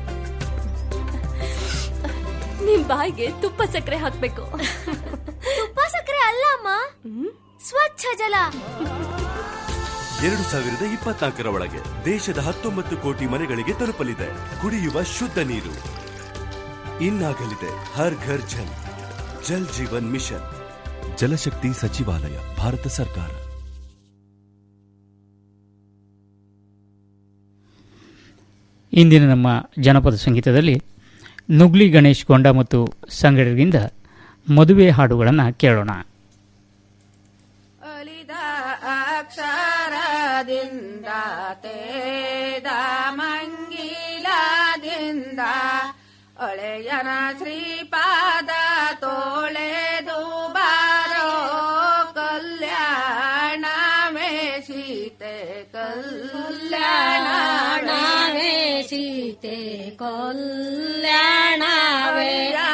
ನಿಮ್ ಬಾಯಿಗೆ ತುಪ್ಪ ಸಕ್ಕರೆ ಹಾಕ್ಬೇಕು ತುಪ್ಪ ಸಕ್ಕರೆ ಅಲ್ಲ ಅಮ್ಮ ಸ್ವಚ್ಛ ಜಲ ಎರಡು ಸಾವಿರದ ಇಪ್ಪತ್ನಾಲ್ಕರ ಒಳಗೆ ದೇಶದ ಹತ್ತೊಂಬತ್ತು ಕೋಟಿ ಮನೆಗಳಿಗೆ ತಲುಪಲಿದೆ ಕುಡಿಯುವ ಶುದ್ಧ ನೀರು ಇನ್ನಾಗಲಿದೆ ಹರ್ ಘರ್ ಜಲ್ ಜಲ್ ಜೀವನ್ ಮಿಷನ್ ಜಲಶಕ್ತಿ ಸಚಿವಾಲಯ ಭಾರತ ಸರ್ಕಾರ ಇಂದಿನ ನಮ್ಮ ಜನಪದ ಸಂಗೀತದಲ್ಲಿ ನುಗ್ಲಿ ಗಣೇಶ್ ಗೊಂಡ ಮತ್ತು ಸಂಗಡರಿಂದ ಮದುವೆ ಹಾಡುಗಳನ್ನು ಕೇಳೋಣ ಅಕ್ಷರದಿಂದ ತೇದ ಮಂಗಿಲದಿಂದ ಒಳೆಯನ ಶ್ರೀಪಾದ ತೋಳೆದು ಬಾರೋ ಕಲ್ಯಾಣವೇ ಸೀತೆ ಕಲ್ಯಾಣವೇ ಸೀತೆ ಕಲ್ಯಾಣವೇ